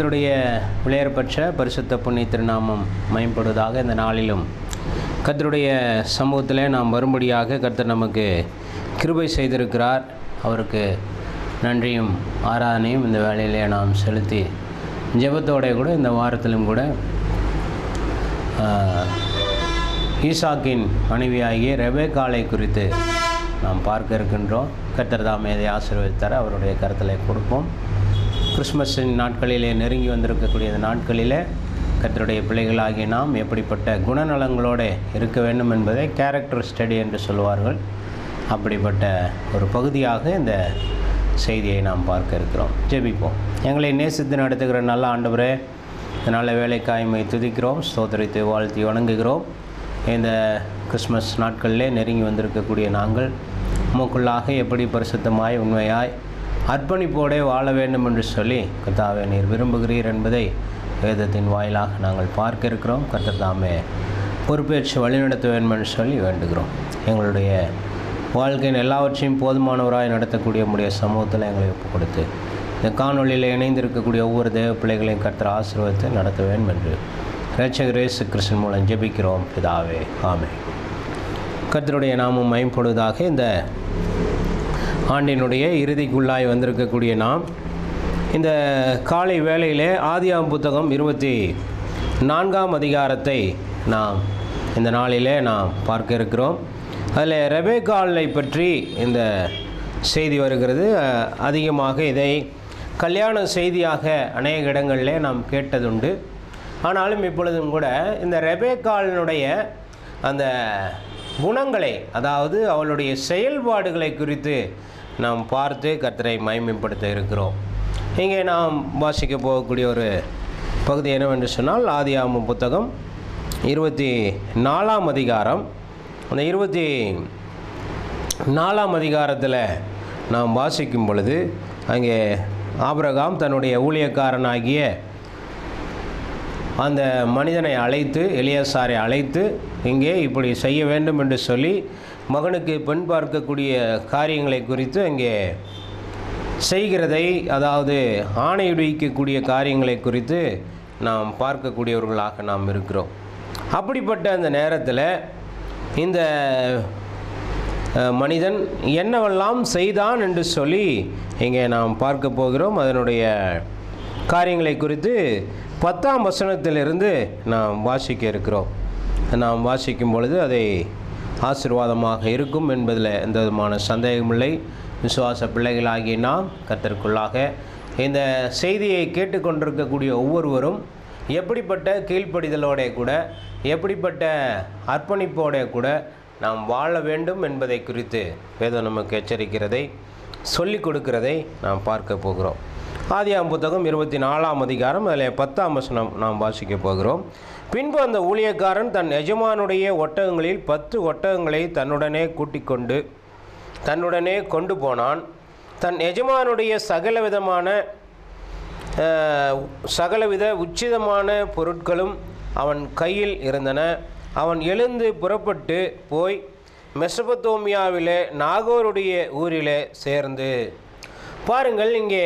கர்த்தருடைய விளையற்பற்ற பரிசுத்த புண்ணிய திருநாமம் மயம்படுவதாக இந்த நாளிலும் கர்த்தருடைய சமூகத்தில் நாம் வரும்படியாக கர்த்தர் நமக்கு கிருபை செய்திருக்கிறார் அவருக்கு நன்றியும் ஆராதனையும் இந்த வேலையிலே நாம் செலுத்தி ஜெபத்தோட கூட இந்த வாரத்திலும் கூட ஆஹ், ஈசாக்கின் மனைவியாகிய ரெபேக்காலை குறித்து நாம் பார்க்க இருக்கின்றோம் கர்த்தர் தாமே இதை ஆசீர்வதித்தார் அவருடைய கருத்தலை கொடுப்போம் கிறிஸ்மஸின் நாட்களிலே நெருங்கி வந்திருக்கக்கூடிய இந்த நாட்களிலே கர்த்தருடைய பிள்ளைகளாகிய நாம் எப்படிப்பட்ட குணநலங்களோடு இருக்க வேண்டும் என்பதை கேரக்டர் ஸ்டடி என்று சொல்வார்கள் அப்படிப்பட்ட ஒரு பகுதியாக இந்த செய்தியை நாம் பார்க்க இருக்கிறோம் ஜெபிப்போம் எங்களை நேசித்து நடத்துகிற நல்ல ஆண்டவரே இந்த நல்ல வேலைக்காய்மை துதிக்கிறோம் ஸ்தோத்திரித்து வாழ்த்தி வணங்குகிறோம் இந்த கிறிஸ்மஸ் நாட்களிலே நெருங்கி வந்திருக்கக்கூடிய நாங்கள் உமக்குள்ளாக எப்படி பரிசுத்தமாய் உண்மையாய் அர்ப்பணிப்போடே வாழ வேண்டும் என்று சொல்லி கர்த்தாவே நீர் விரும்புகிறீர் என்பதை வேதத்தின் வாயிலாக நாங்கள் பார்க்க இருக்கிறோம் கர்த்தர் தாமே பொறுப்பேற்று வழிநடத்த வேண்டும் என்று சொல்லி வேண்டுகிறோம் எங்களுடைய வாழ்க்கையின் எல்லாவற்றையும் போதுமானவராய் நடத்தக்கூடிய உடைய சமூகத்தில் எங்களை ஒப்புக் கொடுத்து இந்த காணொளியில் இணைந்திருக்கக்கூடிய ஒவ்வொரு தேவ பிள்ளைகளையும் கர்த்தர் ஆசீர்வதித்து நடத்த வேண்டும் என்று ரட்சகர் இயேசு கிறிஸ்தன் மூலம் ஜெபிக்கிறோம் பிதாவே ஆமே கர்த்தருடைய நாமம் மயம்படுவதாக இந்த ஆண்டினுடைய இறுதிக்குள்ளாய் வந்திருக்கக்கூடிய நாம் இந்த காலை வேளையிலே ஆதியாம் புத்தகம் இருபத்தி நான்காம் அதிகாரத்தை நாம் இந்த நாளிலே நாம் பார்க்க இருக்கிறோம் அதில் ரெபேக்காலை பற்றி இந்த செய்தி வருகிறது அஹ், அதிகமாக இதை கல்யாண செய்தியாக அநேக இடங்களிலே நாம் கேட்டதுண்டு ஆனாலும் இப்பொழுதும் கூட இந்த ரெபேக்காலினுடைய அந்த குணங்களை அதாவது அவளுடைய செயல்பாடுகளை குறித்து நாம் பார்த்து கர்த்தரை மகிமைப்படுத்த இருக்கிறோம் இங்கே நாம் வாசிக்க போகக்கூடிய ஒரு பகுதி என்னவென்று சொன்னால் ஆதியாம புத்தகம் இருபத்தி நாலாம் அதிகாரம் அந்த இருபத்தி நாலாம் அதிகாரத்தில் நாம் வாசிக்கும் பொழுது அங்கே ஆபிரகாம் தன்னுடைய ஊழியக்காரனாகிய அந்த மனிதனை அழைத்து எலியாசாரை அழைத்து இங்கே இப்படி செய்ய வேண்டும் என்று சொல்லி மகனுக்கு பெண் பார்க்கக்கூடிய காரியங்களை குறித்து அங்கே செய்கிறதை அதாவது ஆணையிடிக்கக்கூடிய காரியங்களை குறித்து நாம் பார்க்கக்கூடியவர்களாக நாம் இருக்கிறோம் அப்படிப்பட்ட அந்த நேரத்தில் இந்த அஹ், மனிதன் என்னவெல்லாம் செய்தான் என்று சொல்லி இங்கே நாம் பார்க்க போகிறோம் அதனுடைய காரியங்களை குறித்து பத்தாம் வசனத்திலிருந்து நாம் வாசிக்க இருக்கிறோம் நாம் வாசிக்கும் பொழுது அதை ஆசீர்வாதமாக இருக்கும் என்பதில் எந்த விதமான சந்தேகமில்லை விசுவாச பிள்ளைகளாகிய நாம் கத்தருக்குள்ளாக இந்த செய்தியை கேட்டுக்கொண்டிருக்கக்கூடிய ஒவ்வொருவரும் எப்படிப்பட்ட கீழ்ப்படிதலோட கூட எப்படிப்பட்ட அர்ப்பணிப்போட கூட நாம் வாழ வேண்டும் என்பதை குறித்து வேதம் நமக்கு எச்சரிக்கிறதை சொல்லிக் கொடுக்கிறதை நாம் பார்க்க போகிறோம் ஆதியாம் புத்தகம் இருபத்தி நாலாம் அதிகாரம் அதில் பத்தாம் வசனம் நாம் வாசிக்க போகிறோம் பின்பு அந்த ஊழியக்காரன் தன் எஜமானுடைய ஒட்டகங்களில் பத்து ஒட்டகங்களை தன்னுடனே கூட்டிக் கொண்டு தன்னுடனே கொண்டு போனான் தன் எஜமானுடைய சகல விதமான அஹ், சகலவித உச்சிதமான பொருட்களும் அவன் கையில் இருந்தன அவன் எழுந்து புறப்பட்டு போய் மெசபத்தோமியாவிலே நாகோருடைய ஊரிலே சேர்ந்து பாருங்கள் இங்கே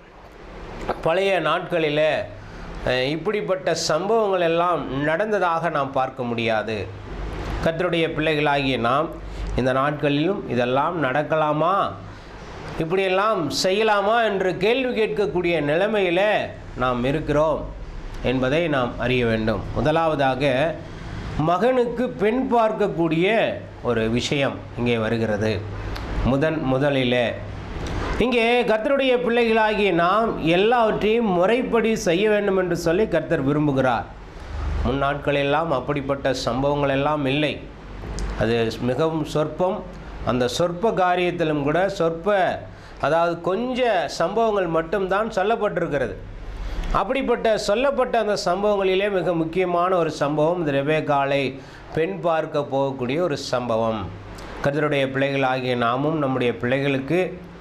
பழைய நாட்களில் அஹ், இப்படிப்பட்ட சம்பவங்கள் எல்லாம் நடந்ததாக நாம் பார்க்க முடியாது கர்த்தருடைய பிள்ளைகளாகிய நாம் இந்த நாட்களிலும் இதெல்லாம் நடக்கலாமா இப்படியெல்லாம் செய்யலாமா என்று கேள்வி கேட்கக்கூடிய நிலைமையில் நாம் இருக்கிறோம் என்பதை நாம் அறிய வேண்டும் முதலாவதாக மகனுக்கு பெண் பார்க்கக்கூடிய ஒரு விஷயம் இங்கே வருகிறது முதன் முதலிலே இங்கே கர்த்தருடைய பிள்ளைகளாகிய நாம் எல்லாவற்றையும் முறைப்படி செய்ய வேண்டும் என்று சொல்லி கர்த்தர் விரும்புகிறார் முன் நாட்களெல்லாம் அப்படிப்பட்ட சம்பவங்கள் எல்லாம் இல்லை அது மிகவும் சொற்பம் அந்த சொற்ப காரியத்திலும் கூட சொற்ப அதாவது கொஞ்ச சம்பவங்கள் மட்டும்தான் சொல்லப்பட்டிருக்கிறது அப்படிப்பட்ட சொல்லப்பட்ட அந்த சம்பவங்களிலே மிக முக்கியமான ஒரு சம்பவம் இந்த ரெபேக்காலை பெண் பார்க்க போகக்கூடிய ஒரு சம்பவம் கர்த்தருடைய பிள்ளைகளாகிய நாமும் நம்முடைய பிள்ளைகளுக்கு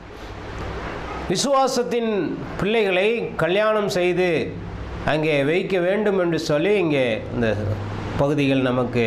விசுவாசத்தின் பிள்ளைகளை கல்யாணம் செய்து அங்கே வைக்க வேண்டும் என்று சொல்லி இங்கே இந்த பகுதிகள் நமக்கு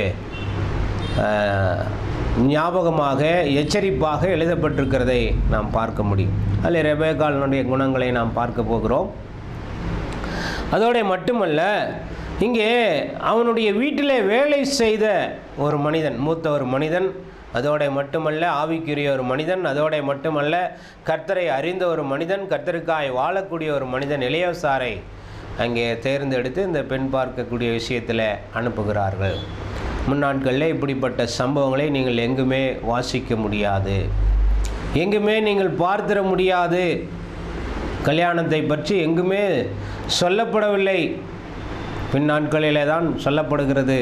ஆஹ், ஞாபகமாக எச்சரிப்பாக எழுதப்பட்டிருக்கிறதை நாம் பார்க்க முடியும் அதில் ரெபேக்காலினுடைய குணங்களை நாம் பார்க்க போகிறோம் அதோட மட்டுமல்ல இங்கே அவனுடைய வீட்டிலே வேலை செய்த ஒரு மனிதன் மூத்த ஒரு மனிதன் அதோட மட்டுமல்ல ஆவிக்குரிய ஒரு மனிதன் அதோட மட்டுமல்ல கர்த்தரை அறிந்த ஒரு மனிதன் கர்த்தருக்காய் வாழக்கூடிய ஒரு மனிதன் இளையசாரை அங்கே தேர்ந்தெடுத்து இந்த பெண் பார்க்கக்கூடிய விஷயத்தில் அனுப்புகிறார்கள் முன்னாட்களில் இப்படிப்பட்ட சம்பவங்களை நீங்கள் எங்குமே வாசிக்க முடியாது எங்குமே நீங்கள் பார்த்திட முடியாது கல்யாணத்தை பற்றி எங்குமே சொல்லப்படவில்லை பின் நாட்களிலே தான் சொல்லப்படுகிறது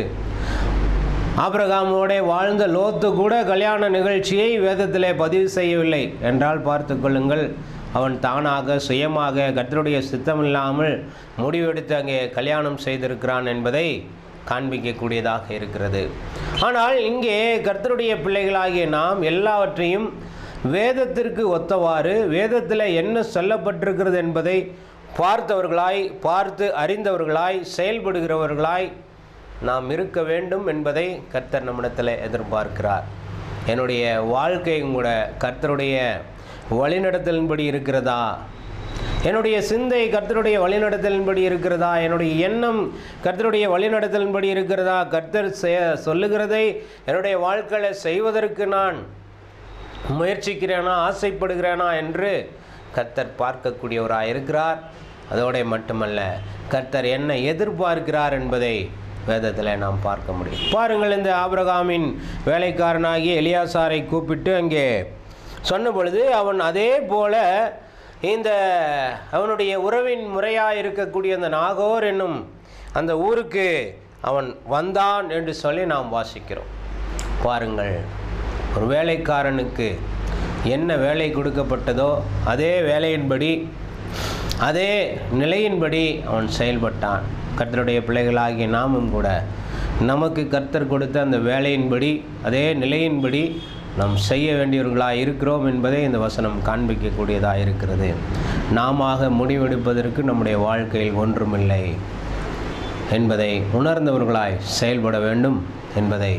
ஆபிரகாமோட வாழ்ந்த லோத்து கூட கல்யாண நிகழ்ச்சியை வேதத்திலே பதிவு செய்யவில்லை என்றால் பார்த்து கொள்ளுங்கள் அவன் தானாக சுயமாக கர்த்தருடைய சித்தம் இல்லாமல் முடிவெடுத்து அங்கே கல்யாணம் செய்திருக்கிறான் என்பதை காண்பிக்கக்கூடியதாக இருக்கிறது ஆனால் இங்கே கர்த்தருடைய பிள்ளைகளாகிய நாம் எல்லாவற்றையும் வேதத்திற்கு ஒத்தவாறு வேதத்தில் என்ன சொல்லப்பட்டிருக்கிறது என்பதை பார்த்தவர்களாய் பார்த்து அறிந்தவர்களாய் செயல்படுகிறவர்களாய் நாம் இருக்க வேண்டும் என்பதை கர்த்தர் நம்மிடத்தில் எதிர்பார்க்கிறார் என்னுடைய வாழ்க்கையும் கூட கர்த்தருடைய வழிநடத்தலின்படி இருக்கிறதா என்னுடைய சிந்தை கர்த்தருடைய வழிநடத்தலின்படி இருக்கிறதா என்னுடைய எண்ணம் கர்த்தருடைய வழிநடத்தலின்படி இருக்கிறதா கர்த்தர் செய- சொல்லுகிறதை என்னுடைய வாழ்க்கையில் செய்வதற்கு நான் முயற்சிக்கிறேனா ஆசைப்படுகிறேனா என்று கர்த்தர் பார்க்கக்கூடியவராக இருக்கிறார் அதோட மட்டுமல்ல கர்த்தர் என்ன எதிர்பார்க்கிறார் என்பதை வேதத்தில் நாம் பார்க்க முடியும் பாருங்கள் இந்த ஆபிரகாமின் வேலைக்காரனாகிய எலியாசாரை கூப்பிட்டு அங்கே சொன்ன பொழுது அவன் அதே போல இந்த அவனுடைய உறவின் முறையாக இருக்கக்கூடிய அந்த நாகோர் என்னும் அந்த ஊருக்கு அவன் வந்தான் என்று சொல்லி நாம் வாசிக்கிறோம் பாருங்கள் ஒரு வேலைக்காரனுக்கு என்ன வேலை கொடுக்கப்பட்டதோ அதே வேலையின்படி அதே நிலையின்படி அவன் செயல்பட்டான் கர்த்தருடைய பிள்ளைகளாகிய நாமும் கூட நமக்கு கர்த்தர் கொடுத்த அந்த வேலையின்படி அதே நிலையின்படி நாம் செய்ய வேண்டியவர்களாக இருக்கிறோம் என்பதை இந்த வசனம் காண்பிக்கக்கூடியதாக இருக்கிறது நாம முடிவெடுப்பதற்கு நம்முடைய வாழ்க்கையில் ஒன்றுமில்லை என்பதை உணர்ந்தவர்களாய் செயல்பட வேண்டும் என்பதை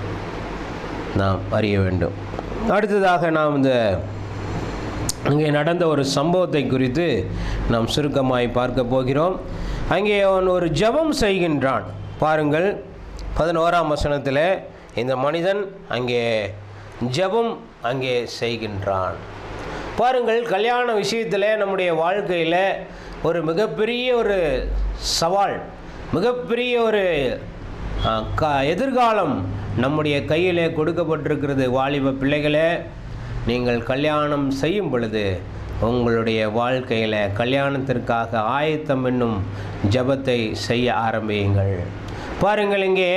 நாம் அறிய வேண்டும் அடுத்ததாக நாம் இந்த அங்கே நடந்த ஒரு சம்பவத்தை குறித்து நாம் சுருக்கமாய் பார்க்க போகிறோம் அங்கே அவன் ஒரு ஜெபம் செய்கின்றான் பாருங்கள் பதினோராம் வசனத்தில் இந்த மனிதன் அங்கே ஜெபம் அங்கே செய்கின்றான் பாருங்கள் கல்யாண விஷயத்தில் நம்முடைய வாழ்க்கையில் ஒரு மிகப்பெரிய ஒரு சவால் மிகப்பெரிய ஒரு ஆ, க எதிர்காலம் நம்முடைய கையிலே கொடுக்கப்பட்டிருக்கிறது வாலிப பிள்ளைகளே நீங்கள் கல்யாணம் செய்யும் பொழுது உங்களுடைய வாழ்க்கையில் கல்யாணத்திற்காக ஆயத்தம் என்னும் ஜெபத்தை செய்ய ஆரம்பியுங்கள் பாருங்கள் இங்கே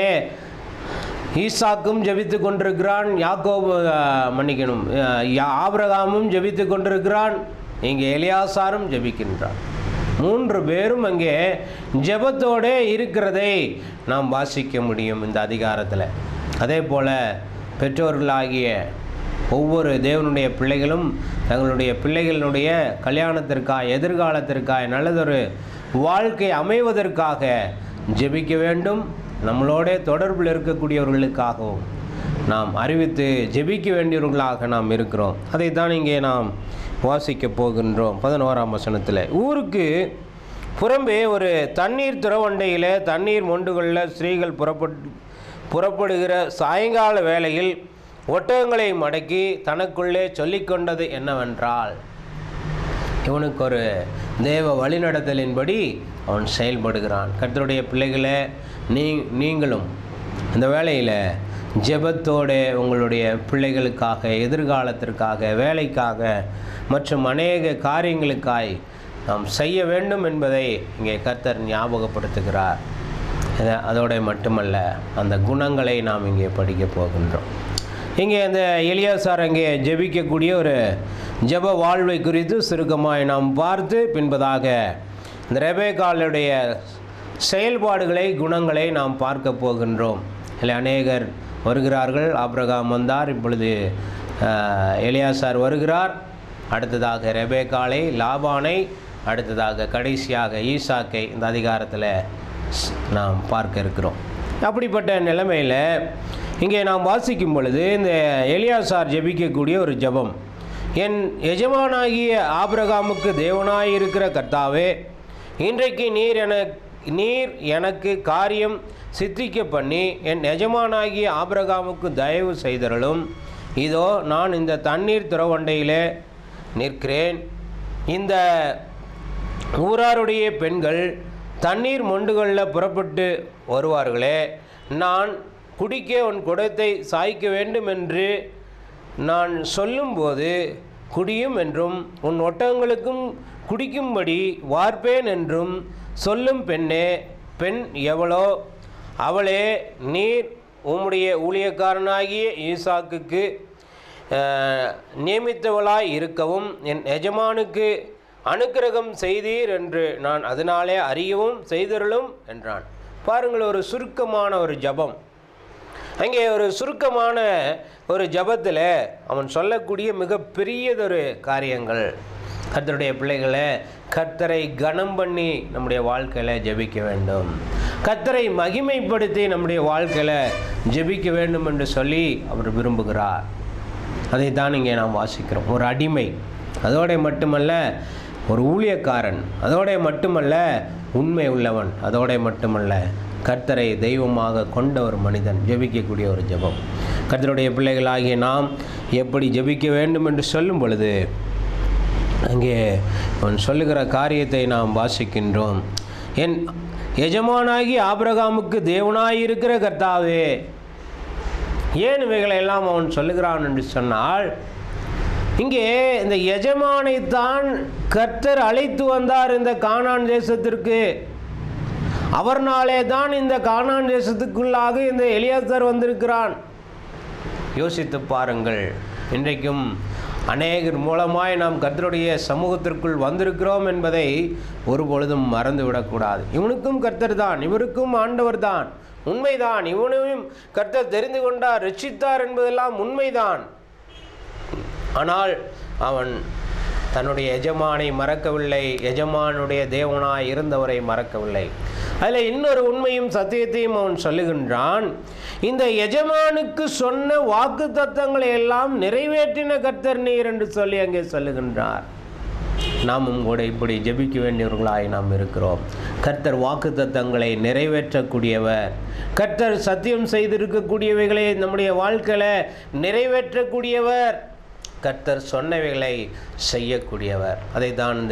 ஈசாக்கும் ஜெபித்து கொண்டிருக்கிறான் யாக்கோபு ஆ, மன்னிக்கணும் ஆ, யா- ஆபிரகாமும் ஜெபித்து கொண்டிருக்கிறான் இங்கே எலியாசாரும் ஜெபிக்கின்றான் மூன்று பேரும் அங்கே ஜெபத்தோடே இருக்கிறதை நாம் வாசிக்க முடியும் இந்த அதிகாரத்தில் அதே போல் பெற்றோர்களாகிய ஒவ்வொரு தேவனுடைய பிள்ளைகளும் தங்களுடைய பிள்ளைகளுடைய கல்யாணத்திற்காக எதிர்காலத்திற்காக நல்லதொரு வாழ்க்கை அமைவதற்காக ஜெபிக்க வேண்டும் நம்மளோட தொடர்பில் இருக்கக்கூடியவர்களுக்காகவும் நாம் அறிவித்து ஜெபிக்க வேண்டியவர்களாக நாம் இருக்கிறோம் அதைத்தான் இங்கே நாம் வாசிக்க போகின்றோம் பதினோராம் வசனத்தில் ஊருக்கு புறம்பே ஒரு தண்ணீர் துறவண்டையில் தண்ணீர் மொண்டுகளில் ஸ்திரீகள் புறப்பட்டு புறப்படுகிற சாயங்கால வேளையில் ஒட்டகங்களை மடக்கி தனக்குள்ளே சொல்லிக்கொண்டது என்னவென்றால் இவனுக்கு ஒரு தேவ வழிநடத்தலின்படி அவன் செயல்படுகிறான் கர்த்தருடைய பிள்ளைகளே நீ நீங்களும் இந்த வேளையில் ஜெபத்தோட உங்களுடைய பிள்ளைகளுக்காக எதிர்காலத்திற்காக வேலைக்காக மற்றும் அநேக காரியங்களுக்காய் நாம் செய்ய வேண்டும் என்பதை இங்கே கர்த்தர் ஞாபகப்படுத்துகிறார் இது- அதோட மட்டுமல்ல அந்த குணங்களை நாம் இங்கே படிக்க போகின்றோம் இங்கே அந்த எலியாசார் அங்கே ஜெபிக்கக்கூடிய ஒரு ஜெப வாழ்வை குறித்து சுருக்கமாய் நாம் பார்த்து பின்பதாக இந்த ரெபேக்காலுடைய செயல்பாடுகளை குணங்களை நாம் பார்க்க போகின்றோம் இல்லை அநேகர் வருகிறார்கள் ஆபிரகாம் வந்தார் இப்பொழுது ஆஹ், எலியாசார் வருகிறார் அடுத்ததாக ரெபேக்காலை லாபானை அடுத்ததாக கடைசியாக ஈசாக்கை இந்த அதிகாரத்தில் ஸ்- நாம் பார்க்க இருக்கிறோம் அப்படிப்பட்ட நிலைமையில் இங்கே நாம் வாசிக்கும் பொழுது இந்த எலியாசார் ஜெபிக்கக்கூடிய ஒரு ஜெபம் என் எஜமானாகிய ஆபிரகாமுக்கு தேவனாய் இருக்கிற கர்த்தாவே இன்றைக்கு நீர் என நீர் எனக்கு காரியம் சித்திக்க பண்ணி என் எஜமானாகிய ஆபிரகாமுக்கு தயவு செய்தருளும் இதோ நான் இந்த தண்ணீர் துறவண்டையிலே நிற்கிறேன் இந்த ஊராருடைய பெண்கள் தண்ணீர் மொண்டுகளில் புறப்பட்டு வருவார்களே நான் குடிக்க உன் குடத்தை சாய்க்க வேண்டும் என்று நான் சொல்லும்போது குடியும் என்றும் உன் ஒட்டகங்களுக்கும் குடிக்கும்படி வார்ப்பேன் என்றும் சொல்லும் பெண்ணே பெண் எவளோ அவளே நீர் உம்முடைய ஊழியக்காரனாகிய ஈசாக்குக்கு அஹ், நியமித்தவளாய் இருக்கவும் என் எஜமானுக்கு அனுக்கிரகம் செய்தீர் என்று நான் அதனாலே அறியவும் செய்தருளும் என்றான் பாருங்கள் ஒரு சுருக்கமான ஒரு ஜபம் அங்கே ஒரு சுருக்கமான ஒரு ஜபத்தில் அவன் சொல்லக்கூடிய மிக பெரியதொரு காரியங்கள் கர்த்தருடைய பிள்ளைகளை கர்த்தரை கனம் பண்ணி நம்முடைய வாழ்க்கையில் ஜெபிக்க வேண்டும் கர்த்தரை மகிமைப்படுத்தி நம்முடைய வாழ்க்கையில் ஜெபிக்க வேண்டும் என்று சொல்லி அவர் விரும்புகிறார் அதைத்தான் இங்கே நாம் வாசிக்கிறோம் ஒரு அடிமை அதோட மட்டுமல்ல ஒரு ஊழியக்காரன் அதோட மட்டுமல்ல உண்மை உள்ளவன் அதோட மட்டுமல்ல கர்த்தரை தெய்வமாக கொண்ட ஒரு மனிதன் ஜெபிக்கக்கூடிய ஒரு ஜெபம் கர்த்தருடைய பிள்ளைகளாகிய நாம் எப்படி ஜெபிக்க வேண்டும் என்று சொல்லும் பொழுது அங்கே அவன் சொல்லுகிற காரியத்தை நாம் வாசிக்கின்றோம் என் எஜமானாகி ஆபிரகாமுக்கு தேவனாயிருக்கிற கர்த்தாவே ஏன் இவைகளை எல்லாம் அவன் சொல்லுகிறான் என்று சொன்னால் இங்கே இந்த எஜமானைத்தான் கர்த்தர் அழைத்து வந்தார் இந்த கானான் தேசத்திற்கு அவர்னாலே தான் இந்த கானான் தேசத்துக்குள்ளாக இந்த எலியாசர் வந்திருக்கிறான் யோசித்து பாருங்கள் இன்றைக்கும் அநேகர் மூலமாய் நாம் கர்த்தருடைய சமூகத்திற்குள் வந்திருக்கிறோம் என்பதை ஒரு பொழுதும் மறந்துவிடக்கூடாது இவனுக்கும் கர்த்தர் தான் இவருக்கும் ஆண்டவர் தான் உண்மைதான் இவனையும் கர்த்தர் தெரிந்து கொண்டார் ரட்சித்தார் என்பதெல்லாம் உண்மைதான் ஆனால் அவன் தன்னுடைய எஜமானை மறக்கவில்லை எஜமானுடைய தேவனாய் இருந்தவரை மறக்கவில்லை அதில் இன்னொரு உண்மையும் சத்தியத்தையும் அவன் சொல்லுகின்றான் இந்த எஜமானுக்கு சொன்ன வாக்கு தத்தங்களை எல்லாம் நிறைவேற்றின கர்த்தர் நீர் என்று சொல்லி அங்கே சொல்லுகின்றார் நாமும் கூட இப்படி ஜெபிக்க வேண்டியவர்களாய் நாம் இருக்கிறோம் கர்த்தர் வாக்கு தத்தங்களை நிறைவேற்றக்கூடியவர் கர்த்தர் சத்தியம் செய்திருக்கக்கூடியவைகளை நம்முடைய வாழ்க்கையில் நிறைவேற்றக்கூடியவர் கர்த்தர் சொன்னவைகளை செய்யக்கூடியவர் அதை தான் இந்த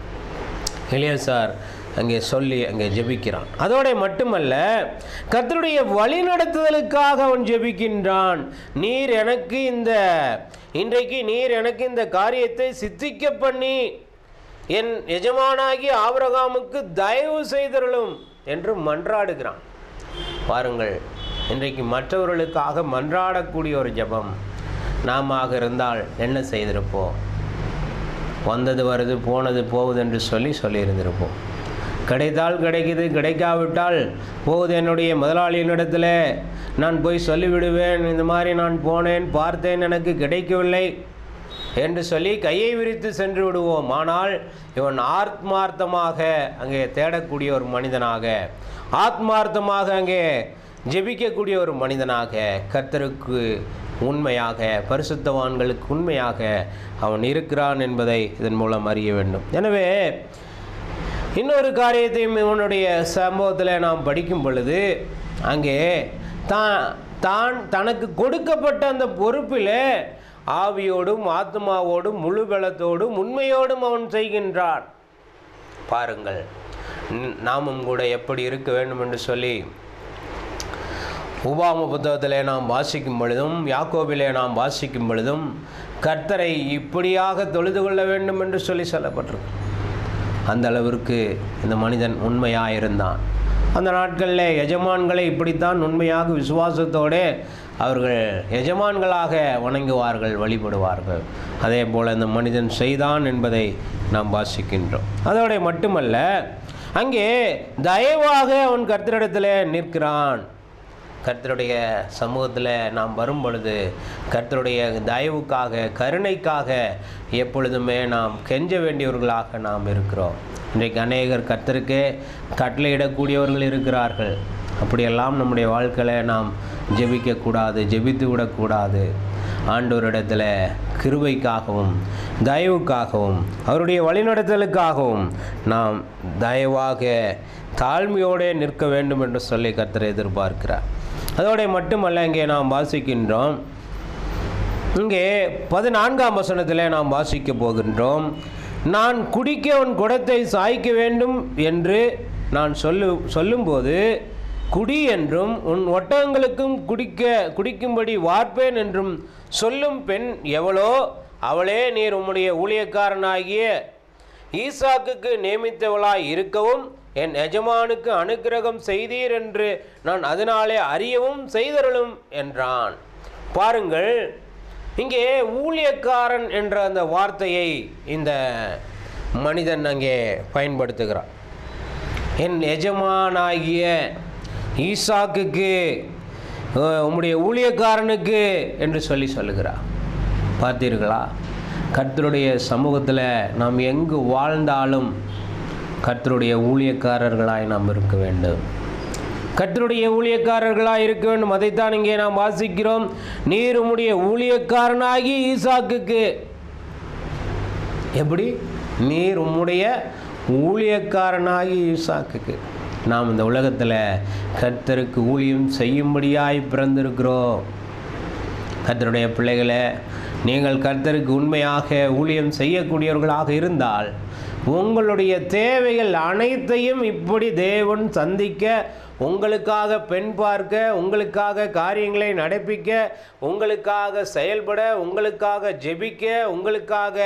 இளையசார் அங்கே சொல்லி அங்கே ஜெபிக்கிறான் அதோட மட்டுமல்ல கர்த்தருடைய வழிநடத்துதலுக்காக அவன் ஜெபிக்கின்றான் நீர் எனக்கு இந்த இன்றைக்கு நீர் எனக்கு இந்த காரியத்தை சித்திக்க பண்ணி என் எஜமானாகி ஆபிரகாமுக்கு தயவு செய்தருளும் என்று மன்றாடுகிறான் பாருங்கள் இன்றைக்கு மற்றவர்களுக்காக மன்றாடக்கூடிய ஒரு ஜெபம் நாம இருந்தால் என்ன செய்திருப்போம் வந்தது வருது போனது போகுது என்று சொல்லி சொல்லியிருந்திருப்போம் கிடைத்தால் கிடைக்குது கிடைக்காவிட்டால் போகுது என்னுடைய முதலாளியினிடத்தில் நான் போய் சொல்லிவிடுவேன் இந்த மாதிரி நான் போனேன் பார்த்தேன் எனக்கு கிடைக்கவில்லை என்று சொல்லி கையை விரித்து சென்று விடுவோம் ஆனால் இவன் ஆத்மார்த்தமாக அங்கே தேடக்கூடிய ஒரு மனிதனாக ஆத்மார்த்தமாக அங்கே ஜெபிக்கக்கூடிய ஒரு மனிதனாக கர்த்தருக்கு உண்மையாக பரிசுத்தவான்களுக்கு உண்மையாக அவன் இருக்கிறான் என்பதை இதன் மூலம் அறிய வேண்டும் எனவே இன்னொரு காரியத்தையும் இவனுடைய சம்பவத்தில் நாம் படிக்கும் பொழுது அங்கே தான் தான் தனக்கு கொடுக்கப்பட்ட அந்த பொறுப்பில் ஆவியோடும் ஆத்மாவோடும் முழு பலத்தோடும் உண்மையோடும் அவன் செய்கின்றான் பாருங்கள் ந- நாமும் கூட எப்படி இருக்க வேண்டும் என்று சொல்லி உபாம புத்தகத்திலே நாம் வாசிக்கும் பொழுதும் யாக்கோபிலே நாம் வாசிக்கும் பொழுதும் கர்த்தரை இப்படியாக தொழுது கொள்ள வேண்டும் என்று சொல்லி சொல்லப்பட்டிருக்கு அந்த அளவிற்கு இந்த மனிதன் உண்மையாக இருந்தான் அந்த நாட்களில் எஜமான்களை இப்படித்தான் உண்மையாக விசுவாசத்தோடு அவர்கள் எஜமான்களாக வணங்குவார்கள் வழிபடுவார்கள் அதே போல் இந்த மனிதன் செய்தான் என்பதை நாம் வாசிக்கின்றோம் அதோட மட்டுமல்ல அங்கே தயவாக அவன் கர்த்தரிடத்தில் நிற்கிறான் கர்த்தருடைய சமூகத்தில் நாம் வரும் பொழுது கர்த்தருடைய தயவுக்காக கருணைக்காக எப்பொழுதுமே நாம் கெஞ்ச வேண்டியவர்களாக நாம் இருக்கிறோம் இன்றைக்கு அநேகர் கர்த்தருக்கே கட்டளையிடக்கூடியவர்கள் இருக்கிறார்கள் அப்படியெல்லாம் நம்முடைய வாழ்க்கையில் நாம் ஜெபிக்கக்கூடாது ஜெபித்து விடக்கூடாது ஆண்டவரிடத்தில் கிருபைக்காகவும் தயவுக்காகவும் அவருடைய வழிநடத்தலுக்காகவும் நாம் தயவாக தாழ்மையோடு நிற்க வேண்டும் என்று சொல்லி கர்த்தர் எதிர்பார்க்கிறார் அதோட மட்டுமல்ல இங்கே நாம் வாசிக்கின்றோம் இங்கே பதினான்காம் வசனத்தில் நாம் வாசிக்க போகின்றோம் நான் குடிக்க உன் குடத்தை சாய்க்க வேண்டும் என்று நான் சொல்லு சொல்லும்போது குடி என்றும் உன் ஒட்டகங்களுக்கும் குடிக்க குடிக்கும்படி வார்ப்பேன் என்றும் சொல்லும் பெண் எவளோ அவளே நீர் உம்முடைய ஊழியக்காரனாகிய ஈசாக்குக்கு நியமித்தவளாய் இருக்கவும் என் எஜமானுக்கு அனுக்கிரகம் செய்தீர் என்று நான் அதனாலே அறியவும் செய்தருளும் என்றான் பாருங்கள் இங்கே ஊழியக்காரன் என்ற அந்த வார்த்தையை இந்த மனிதன் அங்கே பயன்படுத்துகிறான் என் எஜமானாகிய ஈசாக்குக்கு அஹ், உம்முடைய ஊழியக்காரனுக்கு என்று சொல்லி சொல்லுகிறார் பார்த்தீர்களா கர்த்தருடைய சமூகத்தில் நாம் எங்கு வாழ்ந்தாலும் கர்த்தருடைய ஊழியக்காரர்களாய் நாம் இருக்க வேண்டும் கர்த்தருடைய ஊழியக்காரர்களாய் இருக்க வேண்டும் அதைத்தான் இங்கே நாம் வாசிக்கிறோம் நீர் உம்முடைய ஊழியக்காரனாகி ஈசாக்குக்கு எப்படி நீர் உம்முடைய ஊழியக்காரனாகி ஈசாக்குக்கு நாம் இந்த உலகத்தில் கர்த்தருக்கு ஊழியம் செய்யும்படியாய் பிறந்திருக்கிறோம் கர்த்தருடைய பிள்ளைகளே நீங்கள் கர்த்தருக்கு உண்மையாக ஊழியம் செய்யக்கூடியவர்களாக இருந்தால் உங்களுடைய தேவைகள் அனைத்தையும் இப்படி தேவன் சந்திக்க உங்களுக்காக பெண் பார்க்க உங்களுக்காக காரியங்களை நடப்பிக்க உங்களுக்காக செயல்பட உங்களுக்காக ஜெபிக்க உங்களுக்காக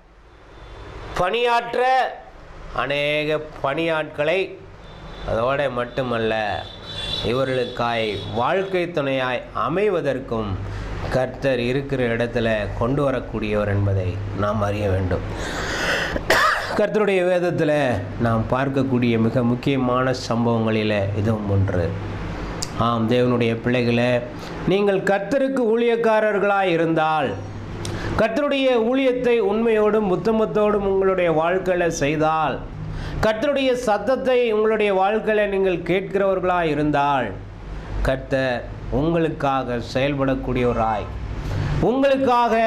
பணியாற்ற அநேக பணியாட்களை அதோட மட்டுமல்ல இவர்களுக்காய் வாழ்க்கை துணையாய் அமைவதற்கும் கர்த்தர் இருக்கிற இடத்துல கொண்டு வரக்கூடியவர் என்பதை நாம் அறிய வேண்டும் கர்த்தருடைய வேதத்தில் நாம் பார்க்கக்கூடிய மிக முக்கியமான சம்பவங்களில் இதுவும் ஒன்று ஆம் தேவனுடைய பிள்ளைகளே நீங்கள் கர்த்தருக்கு ஊழியக்காரர்களாய் இருந்தால் கர்த்தருடைய ஊழியத்தை உண்மையோடும் புத்தமத்தோடும் உங்களுடைய வாழ்க்கையில் செய்தால் கர்த்தருடைய சத்தத்தை உங்களுடைய வாழ்க்கையில் நீங்கள் கேட்கிறவர்களாய் இருந்தால் கர்த்தர் உங்களுக்காக செயல்படக்கூடியவராய் உங்களுக்காக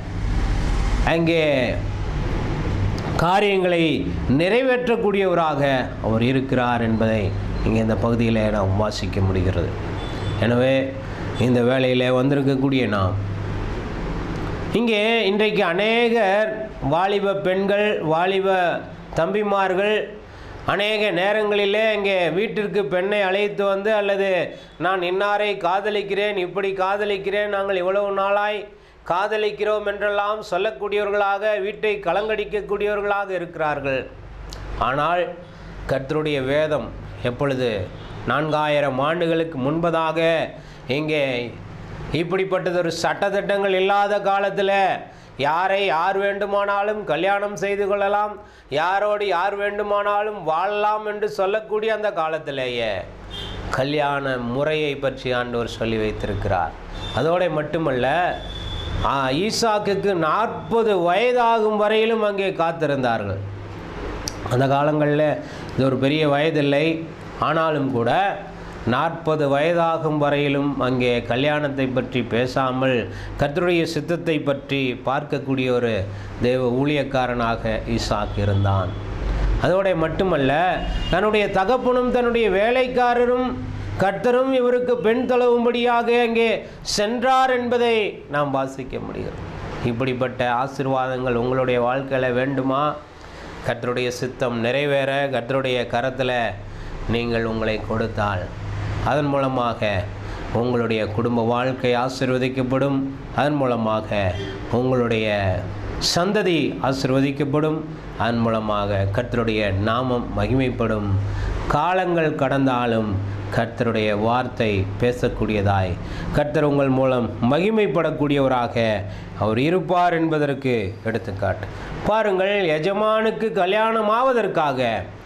அங்கே காரியங்களை நிறைவேற்றக்கூடியவராக அவர் இருக்கிறார் என்பதை இங்கே இந்த பகுதியில் நாம் வாசிக்க முடிகிறது எனவே இந்த வேளையில் வந்திருக்கக்கூடிய நாம் இங்கே இன்றைக்கு அநேகர் வாலிப பெண்கள் வாலிப தம்பிமார்கள் அநேக நேரங்களிலே இங்கே வீட்டிற்கு பெண்ணை அழைத்து வந்து அல்லது நான் இன்னாரை காதலிக்கிறேன் இப்படி காதலிக்கிறேன் நாங்கள் இவ்வளவு நாளாய் காதலிக்கிறோம் என்றெல்லாம் சொல்லக்கூடியவர்களாக வீட்டை கலங்கடிக்கக்கூடியவர்களாக இருக்கிறார்கள் ஆனால் கர்த்தருடைய வேதம் எப்பொழுது நான்காயிரம் ஆண்டுகளுக்கு முன்பதாக இங்கே இப்படிப்பட்டதொரு சட்டத்திட்டங்கள் இல்லாத காலத்தில் யாரை யார் வேண்டுமானாலும் கல்யாணம் செய்து கொள்ளலாம் யாரோடு யார் வேண்டுமானாலும் வாழலாம் என்று சொல்லக்கூடிய அந்த காலத்திலேயே கல்யாண முறையை பற்றி ஆண்டவர் சொல்லி வைத்திருக்கிறார் அதோட மட்டுமல்ல ஆ, ஈசாக்குக்கு நாற்பது வயதாகும் வரையிலும் அங்கே காத்திருந்தார்கள் அந்த காலங்களில் இது ஒரு பெரிய வயதில்லை ஆனாலும் கூட நாற்பது வயதாகும் வரையிலும் அங்கே கல்யாணத்தை பற்றி பேசாமல் கர்த்தருடைய சித்தத்தை பற்றி பார்க்கக்கூடிய ஒரு தேவ ஊழியக்காரனாக ஈசாக் இருந்தான் அதோட மட்டுமல்ல தன்னுடைய தகப்பனும் தன்னுடைய வேலைக்காரரும் கர்த்தரும் இவருக்கு பெண் தழுவும்படியாக அங்கே சென்றார் என்பதை நாம் வாசிக்க முடிகிறது இப்படிப்பட்ட ஆசீர்வாதங்கள் உங்களுடைய வாழ்க்கையில் வேண்டுமா கர்த்தருடைய சித்தம் நிறைவேற கர்த்தருடைய கரத்தில் நீங்கள் உங்களை கொடுத்தால் அதன் மூலமாக உங்களுடைய குடும்ப வாழ்க்கை ஆசீர்வதிக்கப்படும் அதன் மூலமாக உங்களுடைய சந்ததி ஆசீர்வதிக்கப்படும் அதன் மூலமாக கர்த்தருடைய நாமம் மகிமைப்படும் காலங்கள் கடந்தாலும் கர்த்தருடைய வார்த்தை பேசக்கூடியதாய் கர்த்தர் உங்கள் மூலம் மகிமைப்படக்கூடியவராக அவர் இருப்பார் என்பதற்கு எடுத்துக்காட்டு பாருங்கள் எஜமானுக்கு கல்யாணம் ஆவதற்காக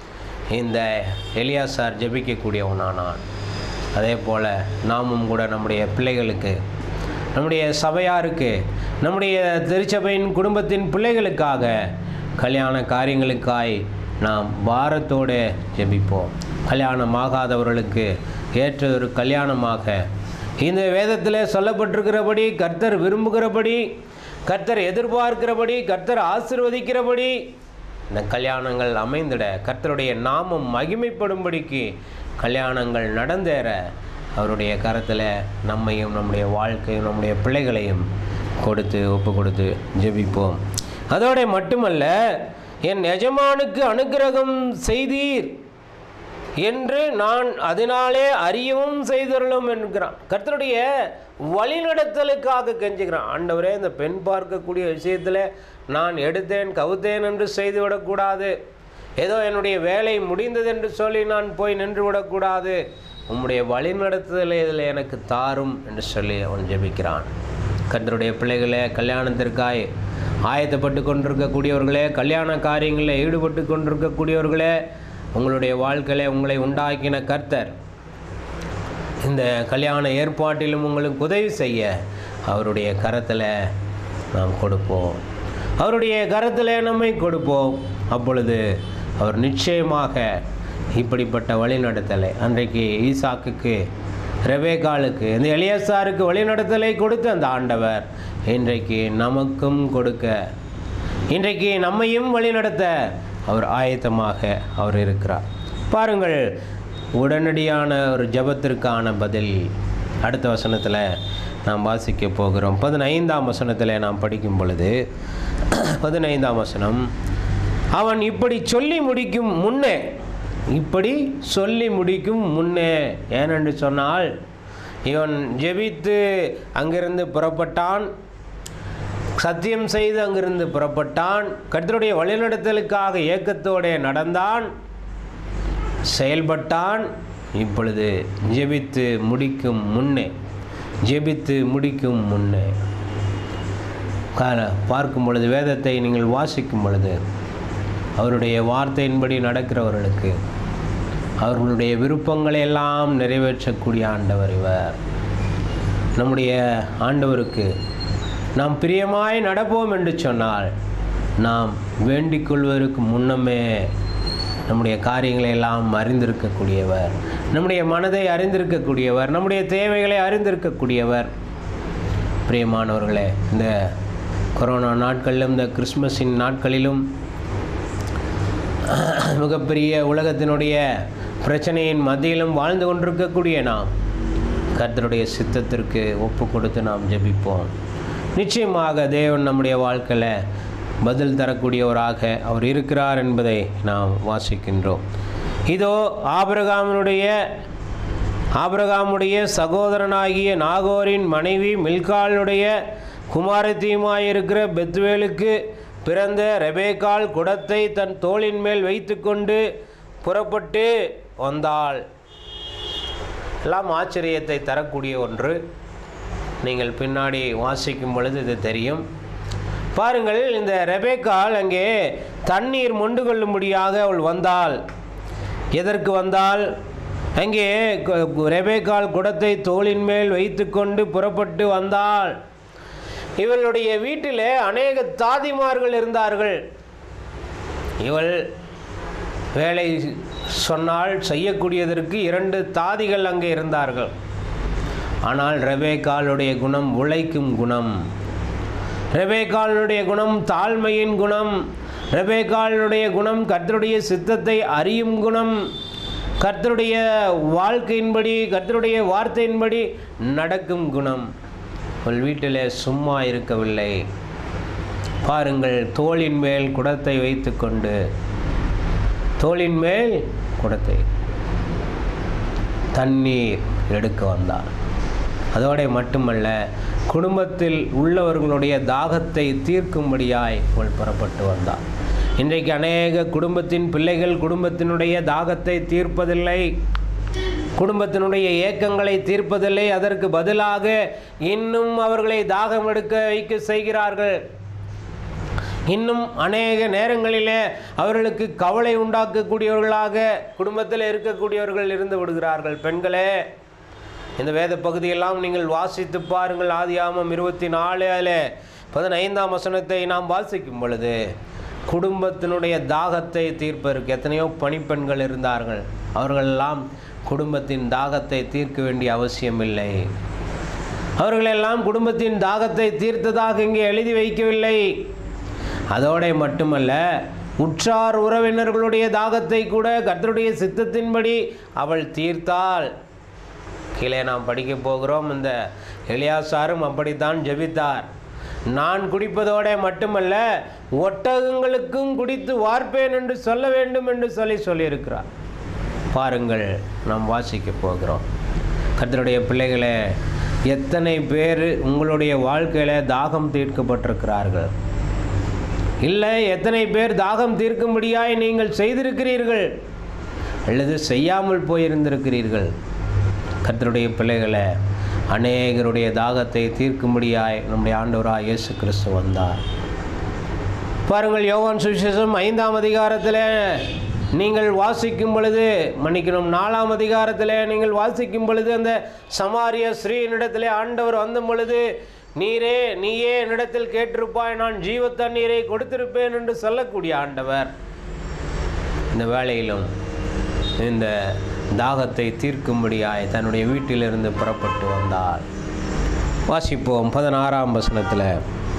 இந்த எலியாசார் ஜெபிக்கக்கூடியவனானான் அதே போல் நாமும் கூட நம்முடைய பிள்ளைகளுக்கு நம்முடைய சபையாருக்கு நம்முடைய திருச்சபையின் குடும்பத்தின் பிள்ளைகளுக்காக கல்யாண காரியங்களுக்காய் நாம் பாரத்தோடு ஜெபிப்போம் கல்யாணம் ஆகாதவர்களுக்கு ஏற்ற ஒரு கல்யாணமாக இந்த வேதத்தில் சொல்லப்பட்டிருக்கிறபடி கர்த்தர் விரும்புகிறபடி கர்த்தர் எதிர்பார்க்கிறபடி கர்த்தர் ஆசிர்வதிக்கிறபடி இந்த கல்யாணங்கள் அமைந்திட கர்த்தருடைய நாமம் மகிமைப்படும்படிக்கு கல்யாணங்கள் நடந்தேற அவருடைய கரத்தில் நம்மையும் நம்முடைய வாழ்க்கையும் நம்முடைய பிள்ளைகளையும் கொடுத்து ஒப்பு கொடுத்து ஜெபிப்போம் அதோட மட்டுமல்ல என் எஜமானுக்கு அனுக்கிரகம் செய்தீர் என்று நான் அதனாலே அறியவும் செய்தருளும் என்கிறான் கர்த்தருடைய வழிநடத்தலுக்காக கெஞ்சுகிறான் ஆண்டவரே இந்த பெண் பார்க்கக்கூடிய விஷயத்தில் நான் எடுத்தேன் கவுத்தேன் என்று செய்துவிடக்கூடாது ஏதோ என்னுடைய வேலை முடிந்தது என்று சொல்லி நான் போய் நின்று விடக்கூடாது உம்முடைய வழிநடத்துதலை இதில் எனக்கு தாரும் என்று சொல்லி அவன் ஜெபிக்கிறான் கர்த்தருடைய பிள்ளைகளே கல்யாணத்திற்காய் ஆயத்தப்பட்டு கொண்டிருக்கக்கூடியவர்களே கல்யாண காரியங்களில் ஈடுபட்டு கொண்டிருக்கக்கூடியவர்களே உங்களுடைய வாழ்க்கையில உங்களை உண்டாக்கின கர்த்தர் இந்த கல்யாண ஏற்பாட்டிலும் உங்களுக்கு உதவி செய்ய அவருடைய கரத்தில் நாம் கொடுப்போம் அவருடைய கரத்தில் நம்மை கொடுப்போம் அப்பொழுது அவர் நிச்சயமாக இப்படிப்பட்ட வழிநடத்தலை அன்றைக்கு ஈசாக்குக்கு ரெபேக்காலுக்கு இந்த எளியசாருக்கு வழிநடத்தலை கொடுத்த அந்த ஆண்டவர் இன்றைக்கு நமக்கும் கொடுக்க இன்றைக்கு நம்மையும் வழிநடத்த அவர் ஆயத்தமாக அவர் இருக்கிறார் பாருங்கள் உடனடியான ஒரு ஜபத்திற்கான பதில் அடுத்த வசனத்தில் நாம் வாசிக்க போகிறோம் பதினைந்தாம் வசனத்தில் நாம் படிக்கும் பொழுது பதினைந்தாம் வசனம் அவன் இப்படி சொல்லி முடிக்கும் முன்னே இப்படி சொல்லி முடிக்கும் முன்னே ஏனென்று சொன்னால் இவன் ஜெபித்து அங்கிருந்து புறப்பட்டான் சத்தியம் செய்து அங்கிருந்து புறப்பட்டான் கர்த்தருடைய வழிநடத்தலுக்காக ஏக்கத்தோடே நடந்தான் செயல்பட்டான் இப்பொழுது ஜெபித்து முடிக்கும் முன்னே ஜெபித்து முடிக்கும் முன்னே கால பார்க்கும் பொழுது வேதத்தை நீங்கள் வாசிக்கும் பொழுது அவருடைய வார்த்தையின்படி நடக்கிறவர்களுக்கு அவர்களுடைய விருப்பங்களை எல்லாம் நிறைவேற்றக்கூடிய ஆண்டவர் இவர் நம்முடைய ஆண்டவருக்கு நாம் பிரியமாய் நடப்போம் என்று சொன்னால் நாம் வேண்டிக் கொள்வதற்கு முன்னமே நம்முடைய காரியங்களை எல்லாம் அறிந்திருக்கக்கூடியவர் நம்முடைய மனதை அறிந்திருக்கக்கூடியவர் நம்முடைய தேவைகளை அறிந்திருக்கக்கூடியவர் பிரியமானவர்களே இந்த கொரோனா நாட்களிலும் இந்த கிறிஸ்மஸின் நாட்களிலும் மிகப்பெரிய உலகத்தினுடைய பிரச்சனையின் மத்தியிலும் வாழ்ந்து கொண்டிருக்கக்கூடிய நாம் கர்த்தருடைய சித்தத்திற்கு ஒப்பு கொடுத்து நாம் ஜெபிப்போம் நிச்சயமாக தேவன் நம்முடைய வாழ்க்கையில் பதில் தரக்கூடியவராக அவர் இருக்கிறார் என்பதை நாம் வாசிக்கின்றோம் இதோ ஆபிரகாமினுடைய ஆபிரகாமுடைய சகோதரனாகிய நாகோரின் மனைவி மில்காலுடைய குமாரத்தியுமாயிருக்கிற பெத்வேலுக்கு பிறந்த ரெபேக்கால் குடத்தை தன் தோளின் மேல் வைத்துக்கொண்டு புறப்பட்டு வந்தாள் எல்லாம் ஆச்சரியத்தை தரக்கூடிய ஒன்று நீங்கள் பின்னாடி வாசிக்கும் பொழுது இது தெரியும் பாருங்கள் இந்த ரெபேக்கால் அங்கே தண்ணீர் மொண்டு கொள்ளும்படியாக அவள் வந்தாள் எதற்கு வந்தால் அங்கே கு- ரெபேக்கால் குடத்தை தோளின் மேல் வைத்துக்கொண்டு புறப்பட்டு வந்தாள் இவளுடைய வீட்டிலே அநேக தாதிமார்கள் இருந்தார்கள் இவள் வேலை சொன்னால் செய்யக்கூடியதற்கு இரண்டு தாதிகள் அங்கே இருந்தார்கள் ஆனால் ரெபேக்காலுடைய குணம் உழைக்கும் குணம் ரெபேக்காலுடைய குணம் தாழ்மையின் குணம் ரெபேக்காலுடைய குணம் கர்த்தருடைய சித்தத்தை அறியும் குணம் கர்த்தருடைய வாழ்க்கையின்படி கர்த்தருடைய வார்த்தையின்படி நடக்கும் குணம் அவள் வீட்டிலே சும்மா இருக்கவில்லை பாருங்கள் தோளின் மேல் குடத்தை வைத்துக்கொண்டு தோளின் மேல் குடத்தை தண்ணீர் எடுக்க வந்தாள் அதோட மட்டுமல்ல குடும்பத்தில் உள்ளவர்களுடைய தாகத்தை தீர்க்கும்படியாய் அவள் புறப்பட்டு வந்தாள் இன்றைக்கு அநேக குடும்பத்தின் பிள்ளைகள் குடும்பத்தினுடைய தாகத்தை தீர்ப்பதில்லை குடும்பத்தினுடைய ஏக்கங்களை தீர்ப்பதில்லை அதற்கு பதிலாக இன்னும் அவர்களை தாகம் எடுக்க வைக்க செய்கிறார்கள் இன்னும் அநேக நேரங்களிலே அவர்களுக்கு கவலை உண்டாக்கக்கூடியவர்களாக குடும்பத்தில் இருக்கக்கூடியவர்கள் இருந்து விடுகிறார்கள் பெண்களே இந்த வேத பகுதியெல்லாம் நீங்கள் வாசித்து பாருங்கள் ஆதியாமம் இருபத்தி நாலு பதினைந்தாம் வசனத்தை நாம் வாசிக்கும் பொழுது குடும்பத்தினுடைய தாகத்தை தீர்ப்பதற்கு எத்தனையோ பணிப்பெண்கள் இருந்தார்கள் அவர்களெல்லாம் குடும்பத்தின் தாகத்தை தீர்க்க வேண்டிய அவசியமில்லை அவர்களெல்லாம் குடும்பத்தின் தாகத்தை தீர்த்ததாக இங்கே எழுதி வைக்கவில்லை அதோட மட்டுமல்ல உற்றார் உறவினர்களுடைய தாகத்தை கூட கர்த்தருடைய சித்தத்தின்படி அவள் தீர்த்தாள் கீழே நாம் படிக்க போகிறோம் இந்த எலியாசாரும் அப்படித்தான் ஜெபித்தார் நான் குடிப்பதோட மட்டுமல்ல ஒட்டகங்களுக்கும் குடித்து வார்ப்பேன் என்று சொல்ல வேண்டும் என்று சொல்லி சொல்லியிருக்கிறார் பாருங்கள் நாம் வாசிக்க போகிறோம் கர்த்தருடைய பிள்ளைகளே எத்தனை பேர் உங்களுடைய வாழ்க்கையில் தாகம் தீர்க்கப்பட்டிருக்கிறார்கள் இல்லை எத்தனை பேர் தாகம் தீர்க்கும்படியாய் நீங்கள் செய்திருக்கிறீர்கள் அல்லது செய்யாமல் போயிருந்திருக்கிறீர்கள் கர்த்தருடைய பிள்ளைகளை அநேகருடைய தாகத்தை தீர்க்கும்படியாய் நம்முடைய ஆண்டவராக இயேசு கிறிஸ்து வந்தார் பாருங்கள் யோவான் சுவிசேஷம் ஐந்தாம் அதிகாரத்தில் நீங்கள் வாசிக்கும் பொழுது மன்னிக்கணும் நாலாம் அதிகாரத்தில் நீங்கள் வாசிக்கும் பொழுது அந்த சமாரிய ஸ்ரீனிடத்திலே ஆண்டவர் வந்த பொழுது நீரே நீயே என்னிடத்தில் கேட்டிருப்பாய் நான் ஜீவ தண்ணீரை கொடுத்திருப்பேன் என்று சொல்லக்கூடிய ஆண்டவர் இந்த வேளையிலும் இந்த தாகத்தை தீர்க்கும்படியாய் தன்னுடைய வீட்டிலிருந்து புறப்பட்டு வந்தார் வாசிப்போம் பதினாறாம் வசனத்தில்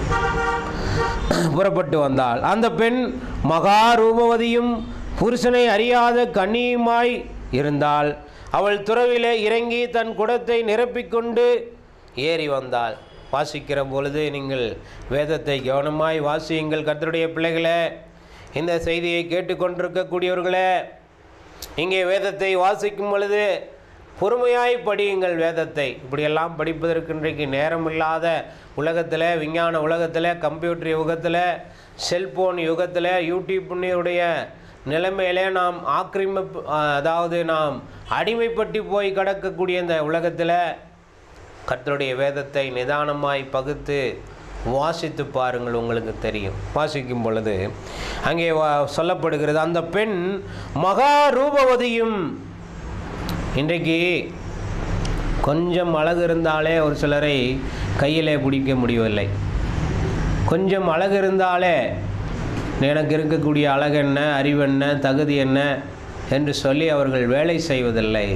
புறப்பட்டு வந்தாள் அந்த பெண் மகா ரூபவதியும் புருஷனை அறியாத கன்னியுமாய் இருந்தாள் அவள் துறவிலே இறங்கி தன் குடத்தை நிரப்பிக்கொண்டு ஏறி வந்தாள் வாசிக்கிற பொழுது நீங்கள் வேதத்தை கவனமாய் வாசியுங்கள் கர்த்தருடைய பிள்ளைகளே இந்த செய்தியை கேட்டுக்கொண்டிருக்கக்கூடியவர்களே இங்கே வேதத்தை வாசிக்கும் பொழுது பொறுமையாய் படியுங்கள் வேதத்தை இப்படியெல்லாம் படிப்பதற்கு இன்றைக்கு நேரம் இல்லாத உலகத்தில் விஞ்ஞான உலகத்தில் கம்ப்யூட்டர் யுகத்தில் செல்போன் யுகத்தில் யூடியூப்னுடைய நிலைமையிலே நாம் ஆக்கிரமிப்பு அதாவது நாம் அடிமைப்பட்டு போய் கிடக்கக்கூடிய இந்த உலகத்தில் கர்த்தருடைய வேதத்தை நிதானமாய் பகுத்து வாசித்து பாருங்கள் உங்களுக்கு தெரியும் வாசிக்கும் பொழுது அங்கே வா- சொல்லப்படுகிறது அந்த பெண் மகா ரூபவதியும் இன்றைக்கு கொஞ்சம் அழகு இருந்தாலே ஒரு சிலரை கையிலே பிடிக்க முடியவில்லை கொஞ்சம் அழகு இருந்தாலே எனக்கு இருக்கக்கூடிய அழகு என்ன அறிவு என்ன தகுதி என்ன என்று சொல்லி அவர்கள் வேலை செய்வதில்லை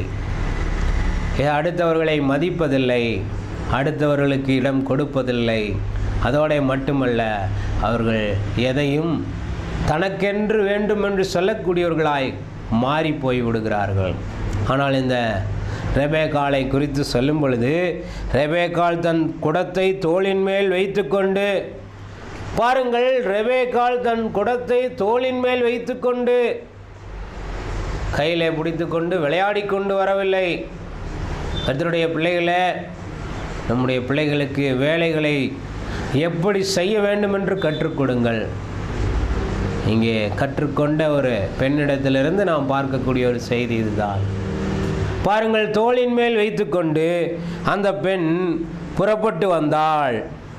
ஏ, அடுத்தவர்களை மதிப்பதில்லை அடுத்தவர்களுக்கு இடம் கொடுப்பதில்லை அதோட மட்டுமல்ல அவர்கள் எதையும் தனக்கென்று வேண்டும் என்று சொல்லக்கூடியவர்களாய் மாறி போய் விடுகிறார்கள் ஆனால் இந்த ரெபேக்காலை குறித்து சொல்லும் பொழுது ரெபேக்கால் தன் குடத்தை தோளின் மேல் வைத்துக்கொண்டு பாருங்கள் ரெபேக்கால் தன் குடத்தை தோளின் மேல் வைத்துக்கொண்டு கையிலே பிடித்துக்கொண்டு விளையாடி கொண்டு வரவில்லை கர்த்தருடைய பிள்ளைகளே நம்முடைய பிள்ளைகளுக்கு வேலைகளை எப்படி செய்ய வேண்டும் என்று கற்றுக் கொடுங்கள் இங்கே கற்றுக்கொண்ட ஒரு பெண்ணிடத்திலிருந்து நாம் பார்க்கக்கூடிய ஒரு செய்தி இதுதான் பாருங்கள் தோளின் மேல் வைத்துக்கொண்டு அந்த பெண் புறப்பட்டு வந்தாள்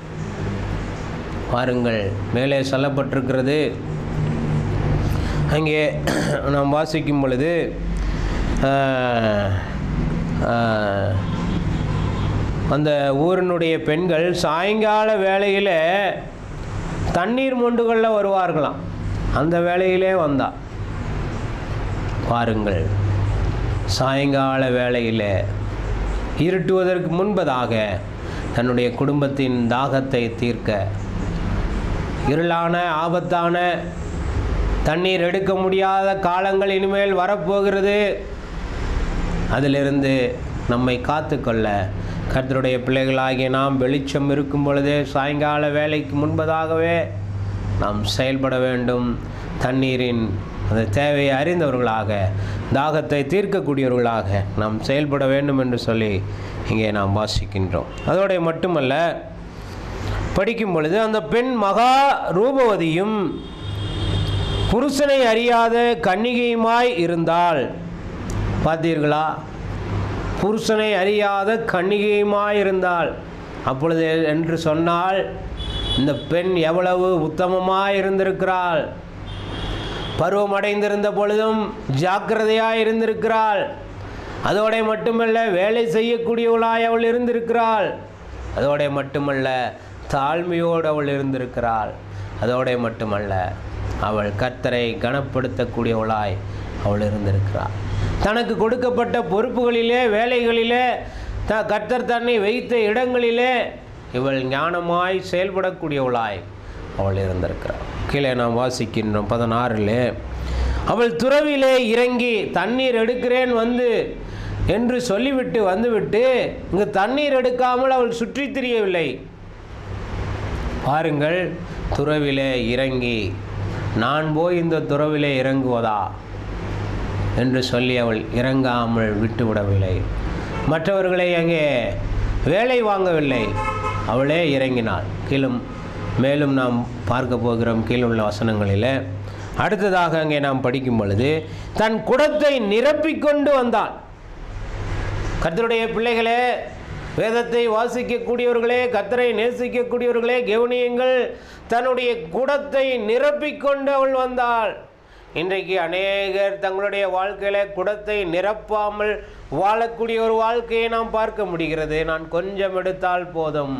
பாருங்கள் மேலே சொல்லப்பட்டிருக்கிறது அங்கே நாம் வாசிக்கும் பொழுது ஆஹ், ஆஹ், அந்த ஊரினுடைய பெண்கள் சாயங்கால வேளையில் தண்ணீர் மொண்டுகளில் வருவார்களாம் அந்த வேளையிலே வந்தா பாருங்கள் சாயங்கால வேளையில் இருட்டுவதற்கு முன்பதாக தன்னுடைய குடும்பத்தின் தாகத்தை தீர்க்க இருளான ஆபத்தான தண்ணீர் எடுக்க முடியாத காலங்கள் இனிமேல் வரப்போகிறது அதிலிருந்து நம்மை காத்துக்கொள்ள கர்த்தருடைய பிள்ளைகளாகிய நாம் வெளிச்சம் இருக்கும் பொழுதே சாயங்கால வேலைக்கு முன்பதாகவே நாம் செயல்பட வேண்டும் தண்ணீரின் அந்த தேவையை அறிந்தவர்களாக தாகத்தை தீர்க்கக்கூடியவர்களாக நாம் செயல்பட வேண்டும் என்று சொல்லி இங்கே நாம் வாசிக்கின்றோம் அதோட மட்டுமல்ல படிக்கும் பொழுது அந்த பெண் மகா ரூபவதியும் புருஷனை அறியாத கன்னிகையுமாய் இருந்தாள் பார்த்தீர்களா புருஷனை அறியாத கன்னிகையுமாய் இருந்தாள் அப்பொழுது என்று சொன்னால் இந்த பெண் எவ்வளவு உத்தமமாய் இருந்திருக்கிறாள் பருவமடைந்திருந்த பொழுதும் ஜாக்கிரதையாய் இருந்திருக்கிறாள் அதோட மட்டுமல்ல வேலை செய்யக்கூடியவளாய் அவள் இருந்திருக்கிறாள் அதோட மட்டுமல்ல தாழ்மையோடு அவள் இருந்திருக்கிறாள் அதோட மட்டுமல்ல அவள் கர்த்தரை கனப்படுத்தக்கூடியவளாய் அவள் இருந்திருக்கிறாள் தனக்கு கொடுக்கப்பட்ட பொறுப்புகளிலே வேலைகளிலே த கர்த்தர் தன்னை வைத்த இடங்களிலே இவள் ஞானமாய் செயல்படக்கூடியவளாய் அவள் இருந்திருக்கிறாள் கீழே நாம் வாசிக்கின்றோம் பதினாறில் அவள் துறவிலே இறங்கி தண்ணீர் எடுக்கிறேன் வந்து என்று சொல்லிவிட்டு வந்துவிட்டு இங்கு தண்ணீர் எடுக்காமல் அவள் சுற்றித் திரியவில்லை பாருங்கள் துறவிலே இறங்கி நான் போய் இந்த துறவிலே இறங்குவதா என்று சொல்லி அவள் இறங்காமல் விட்டுவிடவில்லை மற்றவர்களை அங்கே வேலை வாங்கவில்லை அவளே இறங்கினாள் கீழும் மேலும் நாம் பார்க்க போகிறோம் கீழுள்ள வசனங்களில் அடுத்ததாக அங்கே நாம் படிக்கும் பொழுது தன் குடத்தை நிரப்பிக்கொண்டு வந்தாள் கர்த்தருடைய பிள்ளைகளே வேதத்தை வாசிக்கக்கூடியவர்களே கர்த்தரை நேசிக்கக்கூடியவர்களே கவனியுங்கள் தன்னுடைய குடத்தை நிரப்பிக்கொண்டு அவள் வந்தாள் இன்றைக்கு அநேகர் தங்களுடைய வாழ்க்கையில குடத்தை நிரப்பாமல் வாழக்கூடிய ஒரு வாழ்க்கையை நாம் பார்க்க முடிகிறது நான் கொஞ்சம் எடுத்தால் போதும்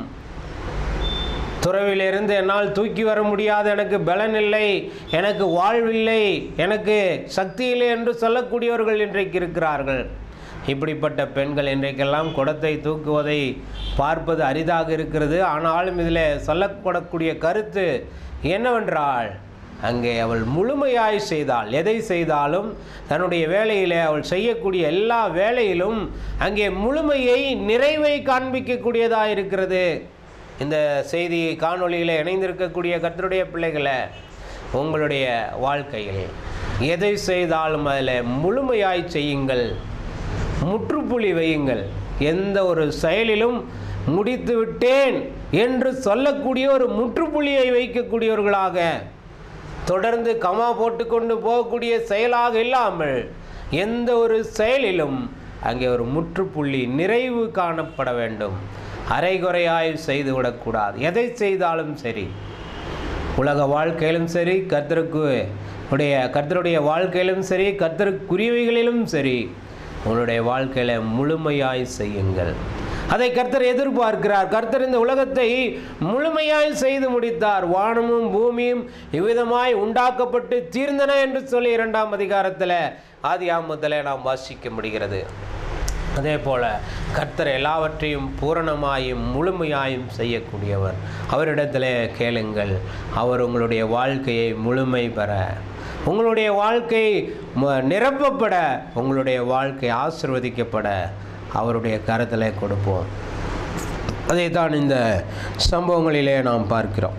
துறவிலிருந்து என்னால் தூக்கி வர முடியாது எனக்கு பலன் இல்லை எனக்கு வாழ்வில்லை எனக்கு சக்தி இல்லை என்று சொல்லக்கூடியவர்கள் இன்றைக்கு இருக்கிறார்கள் இப்படிப்பட்ட பெண்கள் இன்றைக்கெல்லாம் குடத்தை தூக்குவதை பார்ப்பது அரிதாக இருக்கிறது ஆனாலும் இதில் சொல்லப்படக்கூடிய கருத்து என்னவென்றால் அங்கே அவள் முழுமையாய் செய்தாள் எதை செய்தாலும் தன்னுடைய வேலையிலே அவள் செய்யக்கூடிய எல்லா வேலையிலும் அங்கே முழுமையை நிறைவை காண்பிக்கக்கூடியதாக இருக்கிறது இந்த செய்தி காணொளியில் இணைந்திருக்கக்கூடிய கர்த்தருடைய பிள்ளைகளை உங்களுடைய வாழ்க்கையில் எதை செய்தாலும் அதில் முழுமையாய் செய்யுங்கள் முற்றுப்புள்ளி வையுங்கள் எந்த ஒரு செயலிலும் முடித்து விட்டேன் என்று சொல்லக்கூடிய ஒரு முற்றுப்புள்ளியை வைக்கக்கூடியவர்களாக தொடர்ந்து கமா போட்டுக்கொண்டு போகக்கூடிய செயலாக இல்லாமல் எந்த ஒரு செயலிலும் அங்கே ஒரு முற்றுப்புள்ளி நிறைவு காணப்பட வேண்டும் அரைகுறையாய் செய்துவிடக்கூடாது எதை செய்தாலும் சரி உலக வாழ்க்கையிலும் சரி கர்த்தருக்கு உடைய கர்த்தருடைய வாழ்க்கையிலும் சரி கர்த்தருக்குரியவைகளிலும் சரி உங்களுடைய வாழ்க்கையில முழுமையாய் செய்யுங்கள் அதை கர்த்தர் எதிர்பார்க்கிறார் கர்த்தர் இந்த உலகத்தை முழுமையாய் செய்து முடித்தார் வானமும் பூமியும் இவ்விதமாய் உண்டாக்கப்பட்டு தீர்ந்தன என்று சொல்லி இரண்டாம் அதிகாரத்தில் ஆதி ஆமத்தில் நாம் வாசிக்க முடிகிறது அதே போல கர்த்தர் எல்லாவற்றையும் பூரணமாயும் முழுமையாயும் செய்யக்கூடியவர் அவரிடத்தில் கேளுங்கள் அவர் உங்களுடைய வாழ்க்கையை முழுமை பெற உங்களுடைய வாழ்க்கை ம- நிரப்பப்பட உங்களுடைய வாழ்க்கை ஆசிர்வதிக்கப்பட அவருடைய கரத்தில் கொடுப்போம் அதைத்தான் இந்த சம்பவங்களிலே நாம் பார்க்கிறோம்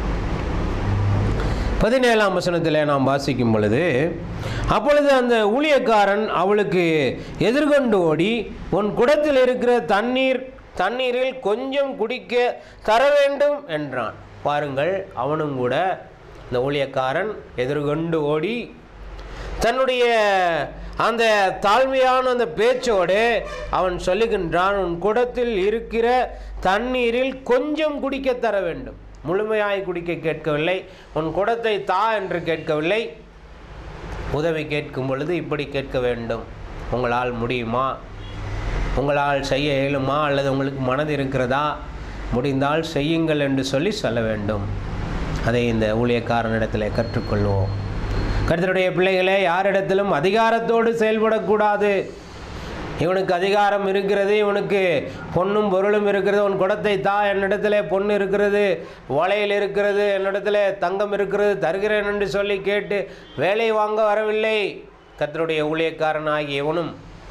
பதினேழாம் வசனத்தில் நாம் வாசிக்கும் பொழுது அப்பொழுது அந்த ஊழியக்காரன் அவளுக்கு எதிர்கொண்டு ஓடி உன் குடத்தில் இருக்கிற தண்ணீர் தண்ணீரில் கொஞ்சம் குடிக்க தர வேண்டும் என்றான் பாருங்கள் அவனும் கூட இந்த ஊழியக்காரன் எதிர்கொண்டு ஓடி தன்னுடைய அந்த தாழ்மையான அந்த பேச்சோடு அவன் சொல்லுகின்றான் உன் குடத்தில் இருக்கிற தண்ணீரில் கொஞ்சம் குடிக்க தர வேண்டும் முழுமையாய் குடிக்க கேட்கவில்லை உன் குடத்தை தா என்று கேட்கவில்லை உதவி கேட்கும் பொழுது இப்படி கேட்க வேண்டும் உங்களால் முடியுமா உங்களால் செய்ய இயலுமா அல்லது உங்களுக்கு மனது இருக்கிறதா முடிந்தால் செய்யுங்கள் என்று சொல்லி சொல்ல வேண்டும் அதை இந்த ஊழியக்காரனிடத்தில் கற்றுக்கொள்வோம் கர்த்தருடைய பிள்ளைகளே யாரிடத்திலும் அதிகாரத்தோடு செயல்படக்கூடாது இவனுக்கு அதிகாரம் இருக்கிறது இவனுக்கு பொன்னும் பொருளும் இருக்கிறது உன் குடத்தை தா என்னிடத்துல பொண்ணு இருக்கிறது வளையல் இருக்கிறது என்னிடத்துல தங்கம் இருக்கிறது தருகிறேன் என்று சொல்லி கேட்டு வேலை வாங்க வரவில்லை கர்த்தருடைய ஊழியக்காரனாகிய இவனும்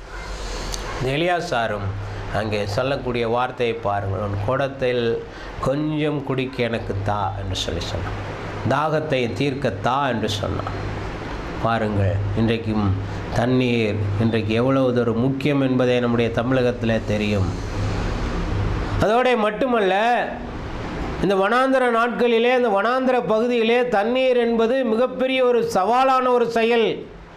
எலியாசாரும் அங்கே சொல்லக்கூடிய வார்த்தையை பாருங்கள் உன் குடத்தில் கொஞ்சம் குடிக்க எனக்கு தா என்று சொல்லி சொன்னான் தாகத்தை தீர்க்க தா என்று சொன்னான் பாருங்கள் இன்றைக்கும் தண்ணீர் இன்றைக்கு எவ்வளவு ஒரு முக்கியம் என்பதை நம்முடைய தமிழகத்தில் தெரியும் அதோட மட்டுமல்ல இந்த வனாந்தர நாட்களிலே இந்த வனாந்தர பகுதியிலே தண்ணீர் என்பது மிகப்பெரிய ஒரு சவாலான ஒரு செயல்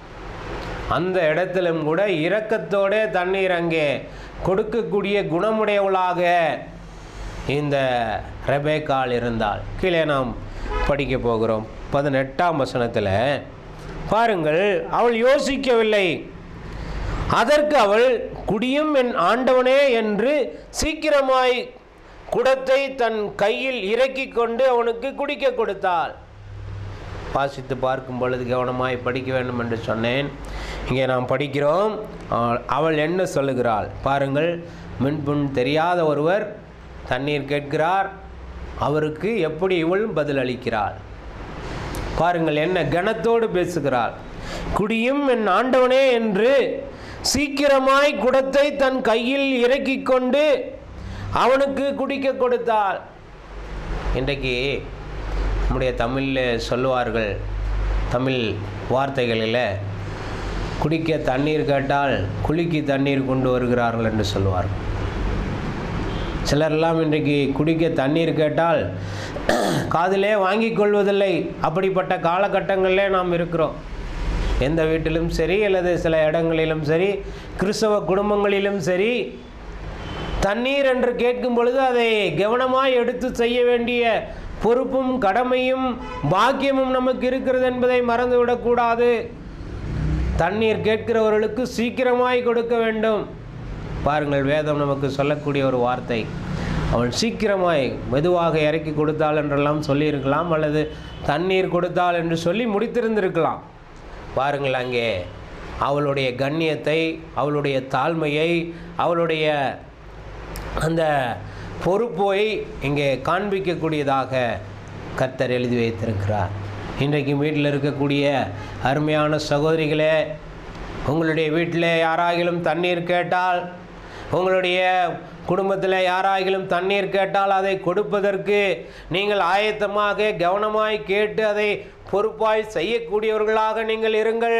அந்த இடத்திலும் கூட இரக்கத்தோட தண்ணீர் அங்கே கொடுக்கக்கூடிய குணமுடையவளாக இந்த ரெபேக்கால் இருந்தாள் கீழே நாம் படிக்க போகிறோம் பதினெட்டாம் வசனத்தில் பாருங்கள் அவள் யோசிக்கவில்லை அதற்கு அவள் குடியும் என் ஆண்டவனே என்று சீக்கிரமாய் குடத்தை தன் கையில் இறக்கிக் கொண்டு அவனுக்கு குடிக்க கொடுத்தாள் வாசித்து பார்க்கும் பொழுது கவனமாய் படிக்க வேண்டும் என்று சொன்னேன் இங்கே நாம் படிக்கிறோம் அவள்- அவள் என்ன சொல்லுகிறாள் பாருங்கள் முன்புண் தெரியாத ஒருவர் தண்ணீர் கேட்கிறார் அவருக்கு எப்படி இவள் பதில் அளிக்கிறாள் பாருங்கள் என்ன கனத்தோடு பேசுகிறாள் குடியும் என் ஆண்டவனே என்று சீக்கிரமாய் குடத்தை தன் கையில் இறக்கிக் கொண்டு அவனுக்கு குடிக்க கொடுத்தாள் இன்றைக்கு நம்முடைய தமிழில் சொல்லுவார்கள் தமிழ் வார்த்தைகளில் குடிக்க தண்ணீர் கேட்டால் குளிக்கு தண்ணீர் கொண்டு வருகிறார்கள் என்று சொல்லுவார்கள் சிலரெல்லாம் இன்றைக்கு குடிக்க தண்ணீர் கேட்டால் காதிலே வாங்கிக் கொள்வதில்லை அப்படிப்பட்ட காலகட்டங்களிலே நாம் இருக்கிறோம் எந்த வீட்டிலும் சரி அல்லது சில இடங்களிலும் சரி கிறிஸ்தவ குடும்பங்களிலும் சரி தண்ணீர் என்று கேட்கும் பொழுது அதை கவனமாய் எடுத்து செய்ய வேண்டிய பொறுப்பும் கடமையும் பாக்கியமும் நமக்கு இருக்கிறது என்பதை மறந்துவிடக்கூடாது தண்ணீர் கேட்கிறவர்களுக்கு சீக்கிரமாய் கொடுக்க வேண்டும் பாருங்கள் வேதம் நமக்கு சொல்லக்கூடிய ஒரு வார்த்தை அவள் சீக்கிரமாய் மெதுவாக இறக்கி கொடுத்தாள் என்றெல்லாம் சொல்லியிருக்கலாம் அல்லது தண்ணீர் கொடுத்தாள் என்று சொல்லி முடித்திருந்திருக்கலாம் பாருங்கள் அங்கே அவளுடைய கண்ணியத்தை அவளுடைய தாழ்மையை அவளுடைய அந்த பொறுப்பை இங்கே காண்பிக்கக்கூடியதாக கர்த்தர் எழுதி வைத்திருக்கிறார் இன்றைக்கு வீட்டில் இருக்கக்கூடிய அருமையான சகோதரிகளே உங்களுடைய வீட்டில் யாராகிலும் தண்ணீர் கேட்டால் உங்களுடைய குடும்பத்தில் யாராகிலும் தண்ணீர் கேட்டால் அதை கொடுப்பதற்கு நீங்கள் ஆயத்தமாக கவனமாய் கேட்டு அதை பொறுப்பாய் செய்யக்கூடியவர்களாக நீங்கள் இருங்கள்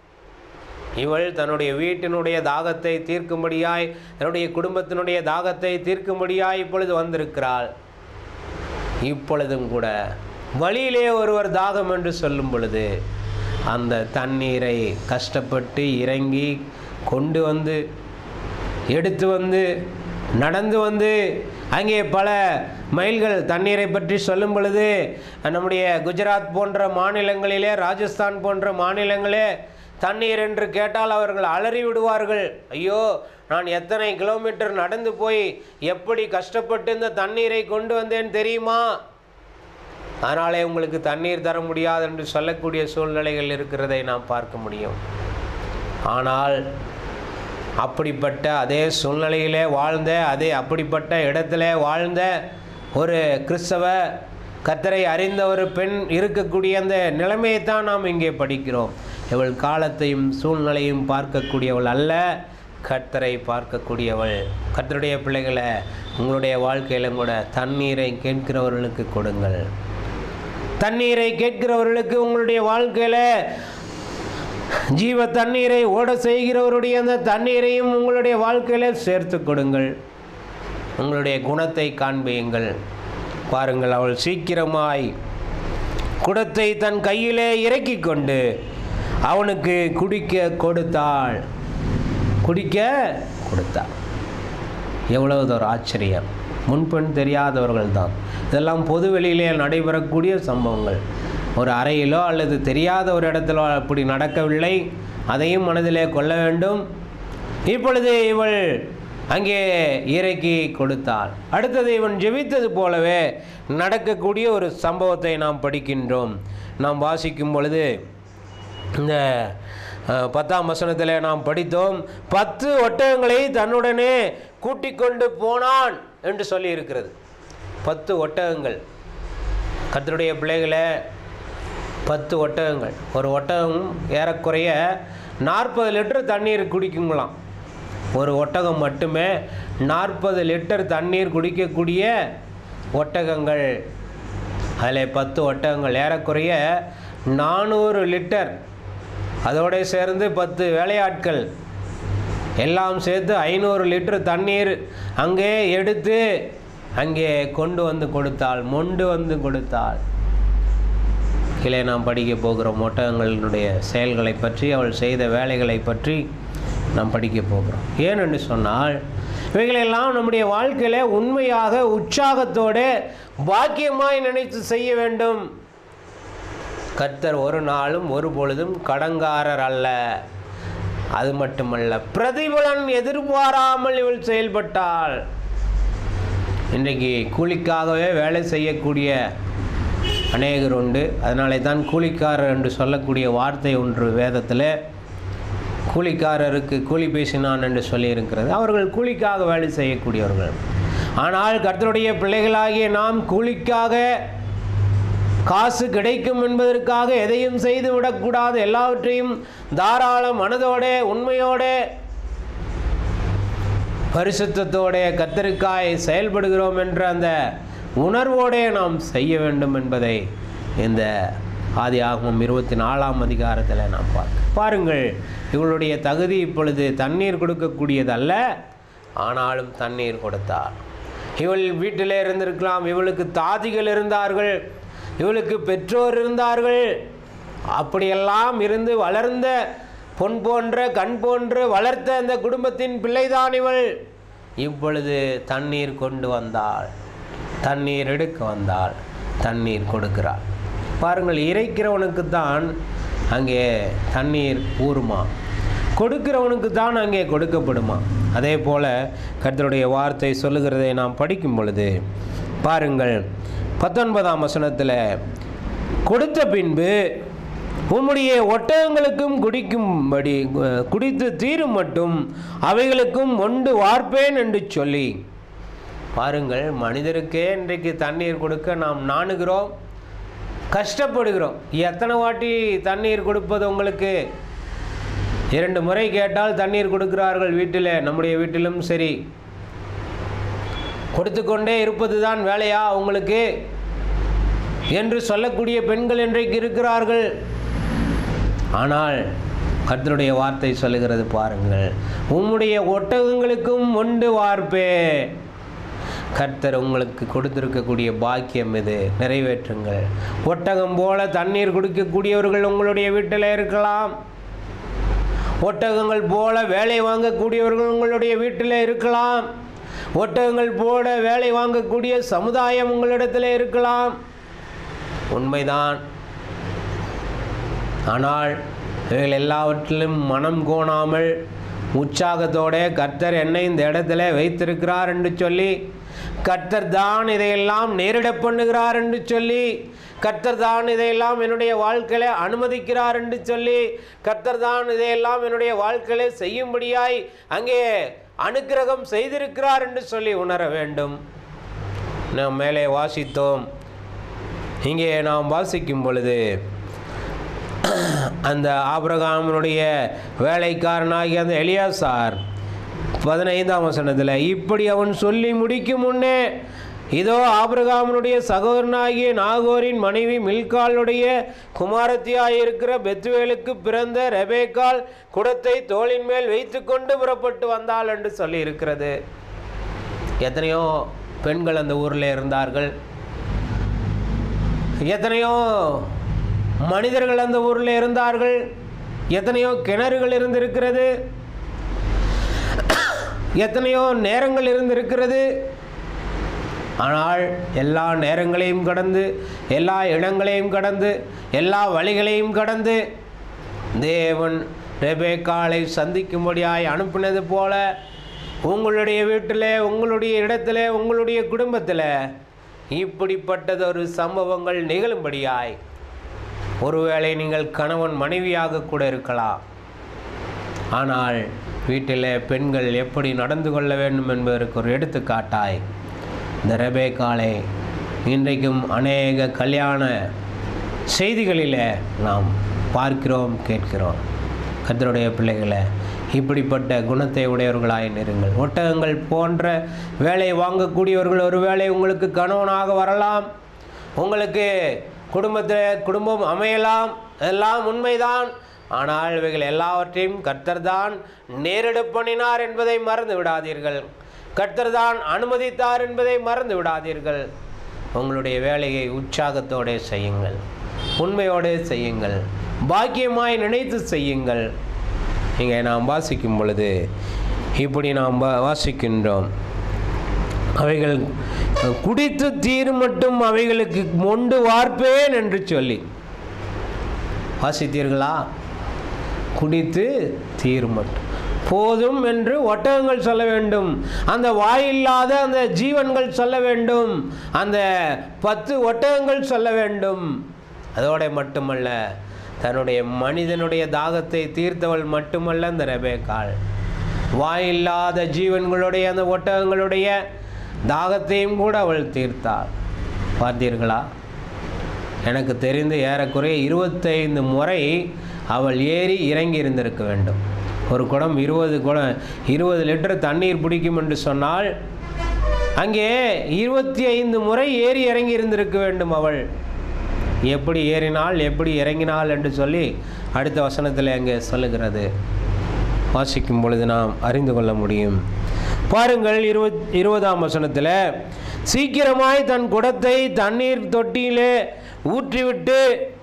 இவள் தன்னுடைய வீட்டினுடைய தாகத்தை தீர்க்கும்படியாய் தன்னுடைய குடும்பத்தினுடைய தாகத்தை தீர்க்கும்படியாய் இப்பொழுது வந்திருக்கிறாள் இப்பொழுதும் கூட வழியிலே ஒருவர் தாகம் என்று சொல்லும் பொழுது அந்த தண்ணீரை கஷ்டப்பட்டு இறங்கி கொண்டு வந்து எடுத்து வந்து நடந்து வந்து அங்கே பல மைல்கள் தண்ணீரை பற்றி சொல்லும் பொழுது நம்முடைய குஜராத் போன்ற மாநிலங்களிலே ராஜஸ்தான் போன்ற மாநிலங்களே தண்ணீர் என்று கேட்டால் அவர்கள் அலறி விடுவார்கள் ஐயோ நான் எத்தனை கிலோமீட்டர் நடந்து போய் எப்படி கஷ்டப்பட்டு இந்த தண்ணீரை கொண்டு வந்தேன் தெரியுமா அதனாலே உங்களுக்கு தண்ணீர் தர முடியாது என்று சொல்லக்கூடிய சூழ்நிலைகள் இருக்கிறதை நாம் பார்க்க முடியும் ஆனால் அப்படிப்பட்ட அதே சூழ்நிலையிலே வாழ்ந்த அதே அப்படிப்பட்ட இடத்துல வாழ்ந்த ஒரு கிறிஸ்தவ கத்தரை அறிந்த ஒரு பெண் இருக்கக்கூடிய அந்த நிலைமையை தான் நாம் இங்கே படிக்கிறோம் இவள் காலத்தையும் சூழ்நிலையும் பார்க்கக்கூடியவள் அல்ல கர்த்தரை பார்க்கக்கூடியவள் கர்த்தருடைய பிள்ளைகளை உங்களுடைய வாழ்க்கையிலும் கூட தண்ணீரை கேட்கிறவர்களுக்கு கொடுங்கள் தண்ணீரை கேட்கிறவர்களுக்கு உங்களுடைய வாழ்க்கையில் ஜீவ தண்ணீரை ஓட செய்கிறவருடைய அந்த தண்ணீரையும் உங்களுடைய வாழ்க்கையில் சேர்த்து கொடுங்கள் உங்களுடைய குணத்தை காண்பியுங்கள் பாருங்கள் அவள் சீக்கிரமாய் குடத்தை தன் கையிலே இறக்கி கொண்டு அவனுக்கு குடிக்க கொடுத்தாள் குடிக்க கொடுத்தாள் எவ்வளவு ஒரு ஆச்சரியம் முன்பெண் தெரியாதவர்கள் தான் இதெல்லாம் பொது வெளியிலே நடைபெறக்கூடிய சம்பவங்கள் ஒரு அறையிலோ அல்லது தெரியாத ஒரு இடத்திலோ அப்படி நடக்கவில்லை அதையும் மனதிலே கொள்ள வேண்டும் இப்பொழுது இவள் அங்கே இறக்கி கொடுத்தாள் அடுத்தது இவன் ஜெபித்தது போலவே நடக்கக்கூடிய ஒரு சம்பவத்தை நாம் படிக்கின்றோம் நாம் வாசிக்கும் பொழுது இந்த அஹ், பத்தாம் வசனத்தில் நாம் படித்தோம் பத்து ஒட்டகங்களை தன்னுடனே கூட்டிக் கொண்டு போனான் என்று சொல்லி இருக்கிறது பத்து ஒட்டகங்கள் கர்த்தருடைய பிள்ளைகளை பத்து ஒட்டகங்கள் ஒரு ஒட்டகம் ஏறக்குறைய நாற்பது லிட்டர் தண்ணீர் குடிக்குங்களாம் ஒரு ஒட்டகம் மட்டுமே நாற்பது லிட்டர் தண்ணீர் குடிக்கக்கூடிய ஒட்டகங்கள் அதில் பத்து ஒட்டகங்கள் ஏறக்குறைய நானூறு லிட்டர் அதோட சேர்ந்து பத்து வேலையாட்கள் எல்லாம் சேர்த்து ஐநூறு லிட்டர் தண்ணீர் அங்கே எடுத்து அங்கே கொண்டு வந்து கொடுத்தாள் மொண்டு வந்து கொடுத்தாள் கீழே நாம் படிக்க போகிறோம் ஒட்டகங்களினுடைய செயல்களை பற்றி அவள் செய்த வேலைகளை பற்றி நாம் படிக்க போகிறோம் ஏனென்று சொன்னால் இவைகளெல்லாம் நம்முடைய வாழ்க்கையில் உண்மையாக உற்சாகத்தோடு பாக்கியமாய் நினைத்து செய்ய வேண்டும் கர்த்தர் ஒரு நாளும் ஒரு பொழுதும் கடங்காரர் அல்ல அது மட்டுமல்ல பிரதிபலன் எதிர்பாராமல் இவள் செயல்பட்டாள் இன்றைக்கு கூலிக்காகவே வேலை செய்யக்கூடிய அநேகர் உண்டு அதனாலே தான் கூலிக்காரர் என்று சொல்லக்கூடிய வார்த்தை ஒன்று வேதத்தில் கூலிக்காரருக்கு கூலி பேசினான் என்று சொல்லியிருக்கிறது அவர்கள் கூலிக்காக வேலை செய்யக்கூடியவர்கள் ஆனால் கர்த்தருடைய பிள்ளைகளாகிய நாம் கூலிக்காக காசு கிடைக்கும் என்பதற்காக எதையும் செய்து விடக்கூடாது எல்லாவற்றையும் தாராள மனதோட உண்மையோட பரிசுத்தத்தோட கத்தருக்காய் செயல்படுகிறோம் என்ற அந்த உணர்வோடே நாம் செய்ய வேண்டும் என்பதை இந்த ஆதி ஆகமம் இருபத்தி நாலாம் அதிகாரத்தில் நாம் பார்க்க பாருங்கள் இவளுடைய தகுதி இப்பொழுது தண்ணீர் கொடுக்கக்கூடியதல்ல ஆனாலும் தண்ணீர் கொடுத்தார் இவள் வீட்டிலே இருந்திருக்கலாம் இவளுக்கு தாதிகள் இருந்தார்கள் இவளுக்கு பெற்றோர் இருந்தார்கள் அப்படியெல்லாம் இருந்து வளர்ந்த பொன் போன்ற கண் போன்று வளர்த்த அந்த குடும்பத்தின் பிள்ளைதான் இவள் இப்பொழுது தண்ணீர் கொண்டு வந்தாள் தண்ணீர் எடுக்க வந்தாள் தண்ணீர் கொடுக்கிறாள் பாருங்கள் இறைக்கிறவனுக்கு தான் அங்கே தண்ணீர் ஊறுமா கொடுக்கிறவனுக்கு தான் அங்கே கொடுக்கப்படுமா அதே போல் கர்த்தருடைய வார்த்தை சொல்லுகிறதை நாம் படிக்கும் பொழுது பாருங்கள் பத்தொன்பதாம் வசனத்தில் கொடுத்த பின்பு உம்முடைய ஒட்டகங்களுக்கும் குடிக்கும்படி அஹ், குடித்து தீரும் மட்டும் அவைகளுக்கும் ஒன்று வார்ப்பேன் என்று சொல்லி பாருங்கள் மனிதருக்கே இன்றைக்கு தண்ணீர் கொடுக்க நாம் நாணுகிறோம் கஷ்டப்படுகிறோம் எத்தனை வாட்டி தண்ணீர் கொடுப்பது உங்களுக்கு இரண்டு முறை கேட்டால் தண்ணீர் கொடுக்கிறார்கள் வீட்டில் நம்முடைய வீட்டிலும் சரி கொடுத்து கொண்டே இருப்பது தான் வேலையா உங்களுக்கு என்று சொல்லக்கூடிய பெண்கள் இன்றைக்கு இருக்கிறார்கள் ஆனால் கர்த்தருடைய வார்த்தை சொல்லுகிறது பாருங்கள் உம்முடைய ஒட்டகங்களுக்கும் ஒன்று வார்ப்பே கர்த்தர் உங்களுக்கு கொடுத்திருக்கக்கூடிய பாக்கியம் இது நிறைவேற்றுங்கள் ஒட்டகம் போல தண்ணீர் குடிக்கக்கூடியவர்கள் உங்களுடைய வீட்டில் இருக்கலாம் ஒட்டகங்கள் போல வேலை வாங்கக்கூடியவர்கள் உங்களுடைய வீட்டில் இருக்கலாம் ஒட்டகங்கள் போல வேலை வாங்கக்கூடிய சமுதாயம் உங்களிடத்தில் இருக்கலாம் உண்மைதான் ஆனால் இவைகள் எல்லாவற்றிலும் மனம் கோணாமல் உற்சாகத்தோட கர்த்தர் என்னை இந்த இடத்துல வைத்திருக்கிறார் என்று சொல்லி கர்த்தர் தான் இதையெல்லாம் நேரிட பண்ணுகிறார் என்று சொல்லி கர்த்தர் தான் இதையெல்லாம் என்னுடைய வாழ்க்கையில அனுமதிக்கிறார் என்று சொல்லி கர்த்தர் தான் இதையெல்லாம் என்னுடைய வாழ்க்கையில செய்யும்படியாய் அங்கே அனுக்கிரகம் செய்திருக்கிறார் என்று சொல்லி உணர வேண்டும் நாம் மேலே வாசித்தோம் இங்கே நாம் வாசிக்கும் பொழுது அந்த ஆபிரகாமனுடைய வேலைக்காரனாகிய அந்த எலியாசார் பதினைந்தாம் வசனத்தில் இப்படி அவன் சொல்லி முடிக்கும் முன்னே இதோ ஆபிரகாமனுடைய சகோதரனாகிய நாகோரின் மனைவி மில்காளுடைய குமாரத்தியாயிருக்கிற பெத்துவேலுக்கு பிறந்த ரெபேக்கால் குடத்தை தோளின் மேல் வைத்துக்கொண்டு புறப்பட்டு வந்தாள் என்று சொல்லி இருக்கிறது எத்தனையோ பெண்கள் அந்த ஊரில் இருந்தார்கள் எத்தனையோ மனிதர்கள் அந்த ஊரில் இருந்தார்கள் எத்தனையோ கிணறுகள் இருந்திருக்கிறது எத்தனையோ நேரங்கள் இருந்திருக்கிறது ஆனால் எல்லா நேரங்களையும் கடந்து எல்லா இடங்களையும் கடந்து எல்லா வழிகளையும் கடந்து தேவன் ரெபேக்காளை சந்திக்கும்படியாய் அனுப்பினது போல உங்களுடைய வீட்டில் உங்களுடைய இடத்துல உங்களுடைய குடும்பத்தில் இப்படிப்பட்டதொரு சம்பவங்கள் நிகழும்படியாய் ஒருவேளை நீங்கள் கணவன் மனைவியாக கூட இருக்கலாம் ஆனால் வீட்டில் பெண்கள் எப்படி நடந்து கொள்ள வேண்டும் என்பதற்கு ஒரு எடுத்துக்காட்டாய் இந்த ரெபேக்காலை இன்றைக்கும் அநேக கல்யாண செய்திகளில் நாம் பார்க்கிறோம் கேட்கிறோம் கர்த்தருடைய பிள்ளைகளை இப்படிப்பட்ட குணத்தை உடையவர்களாய் இருங்கள் ஒட்டகங்கள் போன்ற வேலை வாங்கக்கூடியவர்கள் ஒருவேளை உங்களுக்கு கணவனாக வரலாம் உங்களுக்கு குடும்பத்தில் குடும்பம் அமையலாம் எல்லாம் உண்மைதான் ஆனால் இவைகள் எல்லாவற்றையும் கர்த்தர் தான் நேரிட பண்ணினார் என்பதை மறந்து விடாதீர்கள் கர்த்தர் தான் அனுமதித்தார் என்பதை மறந்து விடாதீர்கள் உங்களுடைய வேலையை உற்சாகத்தோடு செய்யுங்கள் உண்மையோடு செய்யுங்கள் பாக்கியமாய் நினைத்து செய்யுங்கள் இங்கே நாம் வாசிக்கும் பொழுது இப்படி நாம் வா- வாசிக்கின்றோம் அவைகள் குடித்து தீர் மட்டும் அவைகளுக்கு மொண்டு வார்ப்பேன் என்று சொல்லி வாசித்தீர்களா குடித்து தீர் மட்டும் போதும் என்று ஒட்டகங்கள் சொல்ல வேண்டும் அந்த வாயில்லாத அந்த ஜீவன்கள் சொல்ல வேண்டும் அந்த பத்து ஒட்டகங்கள் சொல்ல வேண்டும் அதோட மட்டுமல்ல தன்னுடைய மனிதனுடைய தாகத்தை தீர்த்தவள் மட்டுமல்ல அந்த ரெபேக்காள் வாயில்லாத ஜீவன்களுடைய அந்த ஒட்டகங்களுடைய தாகத்தையும் கூட அவள் தீர்த்தாள் பார்த்தீர்களா எனக்கு தெரிந்து ஏறக்குறைய இருபத்தைந்து முறை அவள் ஏறி இறங்கி இருந்திருக்க வேண்டும் ஒரு குடம் இருபது குடம் இருபது லிட்டர் தண்ணீர் பிடிக்கும் என்று சொன்னால் அங்கே இருபத்தி ஐந்து முறை ஏறி இறங்கி இருந்திருக்க வேண்டும் அவள் எப்படி ஏறினாள் எப்படி இறங்கினாள் என்று சொல்லி அடுத்த வசனத்தில் அங்கே சொல்லுகிறது வாசிக்கும் பொழுது நாம் அறிந்து கொள்ள முடியும் பாருங்கள் இருபத் இருபதாம் வசனத்தில் சீக்கிரமாய் தன் குடத்தை தண்ணீர் தொட்டியிலே ஊற்றிவிட்டு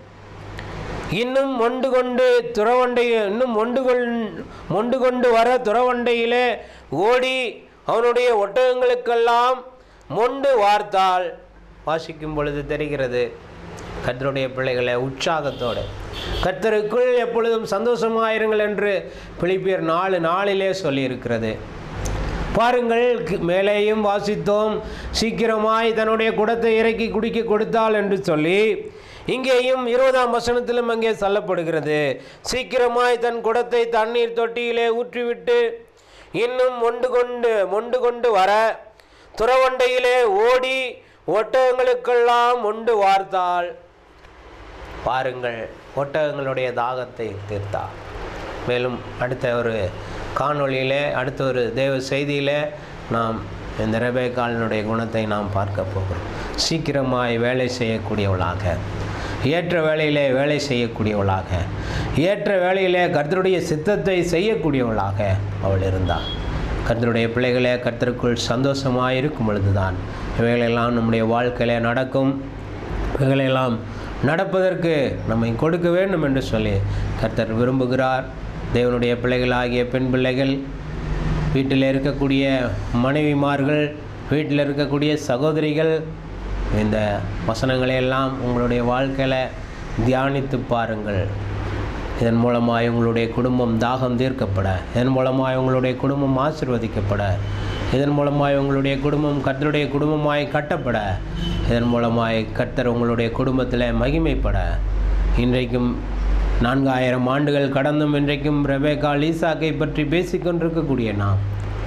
இன்னும் மொண்டு கொண்டு துறவண்டை இன்னும் மொண்டு கொள் மொண்டு கொண்டு வர துறவண்டையிலே ஓடி அவனுடைய ஒட்டகங்களுக்கெல்லாம் மொண்டு வார்த்தாள் வாசிக்கும் பொழுது தெரிகிறது கர்த்தருடைய பிள்ளைகளை உற்சாகத்தோடு கர்த்தருக்குள் எப்பொழுதும் சந்தோஷமாயிருங்கள் என்று பிலிப்பியர் நாலு நாளிலே சொல்லியிருக்கிறது பாருங்கள் கி- மேலேயும் வாசித்தோம் சீக்கிரமாய் தன்னுடைய குடத்தை இறக்கி குடிக்க கொடுத்தாள் என்று சொல்லி இங்கேயும் இருபதாம் வசனத்திலும் அங்கே சொல்லப்படுகிறது சீக்கிரமாய் தன் குடத்தை தண்ணீர் தொட்டியிலே ஊற்றிவிட்டு இன்னும் மொண்டு கொண்டு மொண்டு கொண்டு வர துறவண்டையிலே ஓடி ஒட்டகங்களுக்கெல்லாம் மொண்டு வார்த்தாள் பாருங்கள் ஒட்டகங்களுடைய தாகத்தை தீர்த்தார் மேலும் அடுத்த ஒரு காணொளியிலே அடுத்த ஒரு தேவ செய்தியிலே நாம் இந்த ரெபேக்காலினுடைய குணத்தை நாம் பார்க்க போகிறோம் சீக்கிரமாய் வேலை செய்யக்கூடியவளாக ஏற்ற வேலையிலே வேலை செய்யக்கூடியவளாக ஏற்ற வேலையிலே கர்த்தருடைய சித்தத்தை செய்யக்கூடியவளாக அவள் இருந்தாள் கர்த்தருடைய பிள்ளைகளே கர்த்தருக்குள் சந்தோஷமாக இருக்கும் பொழுதுதான் இவைகளெல்லாம் நம்முடைய வாழ்க்கையிலே நடக்கும் இவைகளெல்லாம் நடப்பதற்கு நம்மை கொடுக்க வேண்டும் என்று சொல்லி கர்த்தர் விரும்புகிறார் தேவனுடைய பிள்ளைகளாகிய பெண் பிள்ளைகள் வீட்டில் இருக்கக்கூடிய மனைவிமார்கள் வீட்டில் இருக்கக்கூடிய சகோதரிகள் இந்த வசனங்களை எல்லாம் உங்களுடைய வாழ்க்கையில் தியானித்து பாருங்கள் இதன் மூலமாய் உங்களுடைய குடும்பம் தாகம் தீர்க்கப்பட இதன் மூலமாய் உங்களுடைய குடும்பம் ஆசிர்வதிக்கப்பட இதன் மூலமாய் உங்களுடைய குடும்பம் கர்த்தருடைய குடும்பமாய் கட்டப்பட இதன் மூலமாய் கர்த்தர் உங்களுடைய குடும்பத்தில் மகிமைப்பட இன்றைக்கும் நான்காயிரம் ஆண்டுகள் கடந்தும் இன்றைக்கும் ரெபேக்கால் ஈசாக்கை பற்றி பேசிக்கொண்டிருக்கக்கூடிய நாம்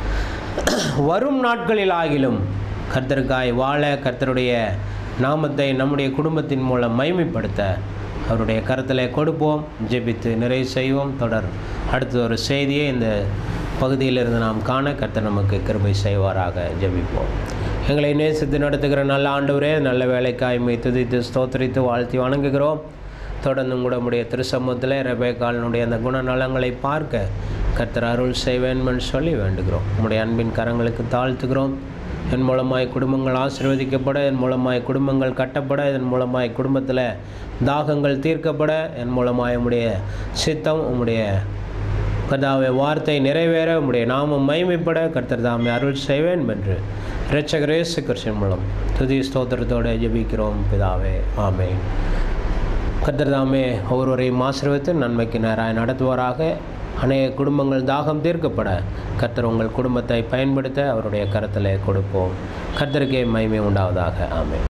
வரும் நாட்களில் ஆகிலும் கர்த்தருக்காய் வாழ கர்த்தருடைய நாமத்தை நம்முடைய குடும்பத்தின் மூலம் மைமைப்படுத்த அவருடைய கருத்தில் கொடுப்போம் ஜெபித்து நிறைவு செய்வோம் தொடர் அடுத்த ஒரு செய்தியை இந்த பகுதியிலிருந்து நாம் காண கர்த்தர் நமக்கு கிருபை செய்வாராக ஜெபிப்போம் எங்களை நேசித்து நடத்துகிற நல்ல ஆண்டவரே நல்ல வேலைக்காய் மை துதித்து ஸ்தோத்திரித்து வாழ்த்தி வணங்குகிறோம் தொடர்ந்து கூட உடைய திருசமூகத்தில் ரெபேக்காலினுடைய அந்த குணநலங்களை பார்க்க கர்த்தர் அருள் செய்வேன்மென்னு சொல்லி வேண்டுகிறோம் உம்முடைய அன்பின் கரங்களுக்கு தாழ்த்துகிறோம் என் மூலமாய் குடும்பங்கள் ஆசீர்வதிக்கப்பட என் மூலமாய் குடும்பங்கள் கட்டப்பட இதன் மூலமாய் குடும்பத்தில் தாகங்கள் தீர்க்கப்பட என் மூலமாய் உம்முடைய சித்தம் உம்முடைய கர்த்தாவே வார்த்தை நிறைவேற உம்முடைய நாமம் மைமைப்பட கர்த்தர் தாமே அருள் செய்வேன் என்று இரட்சகர் இயேசு கிறிஸ்துவின் மூலம் துதி ஸ்தோத்திரத்தோடு ஜெபிக்கிறோம் பிதாவே ஆமென் கர்த்தர் தாமே ஒவ்வொருவரையும் ஆசீர்வதித்து நன்மைக்கு நேராக நடத்துவாராக அநேக குடும்பங்கள் தாகம் தீர்க்கப்பட கர்த்தர் உங்கள் குடும்பத்தை பயன்படுத்த அவருடைய கரத்தில் கொடுப்போம் கர்த்தருக்கே மகிமை உண்டாவதாக ஆமென்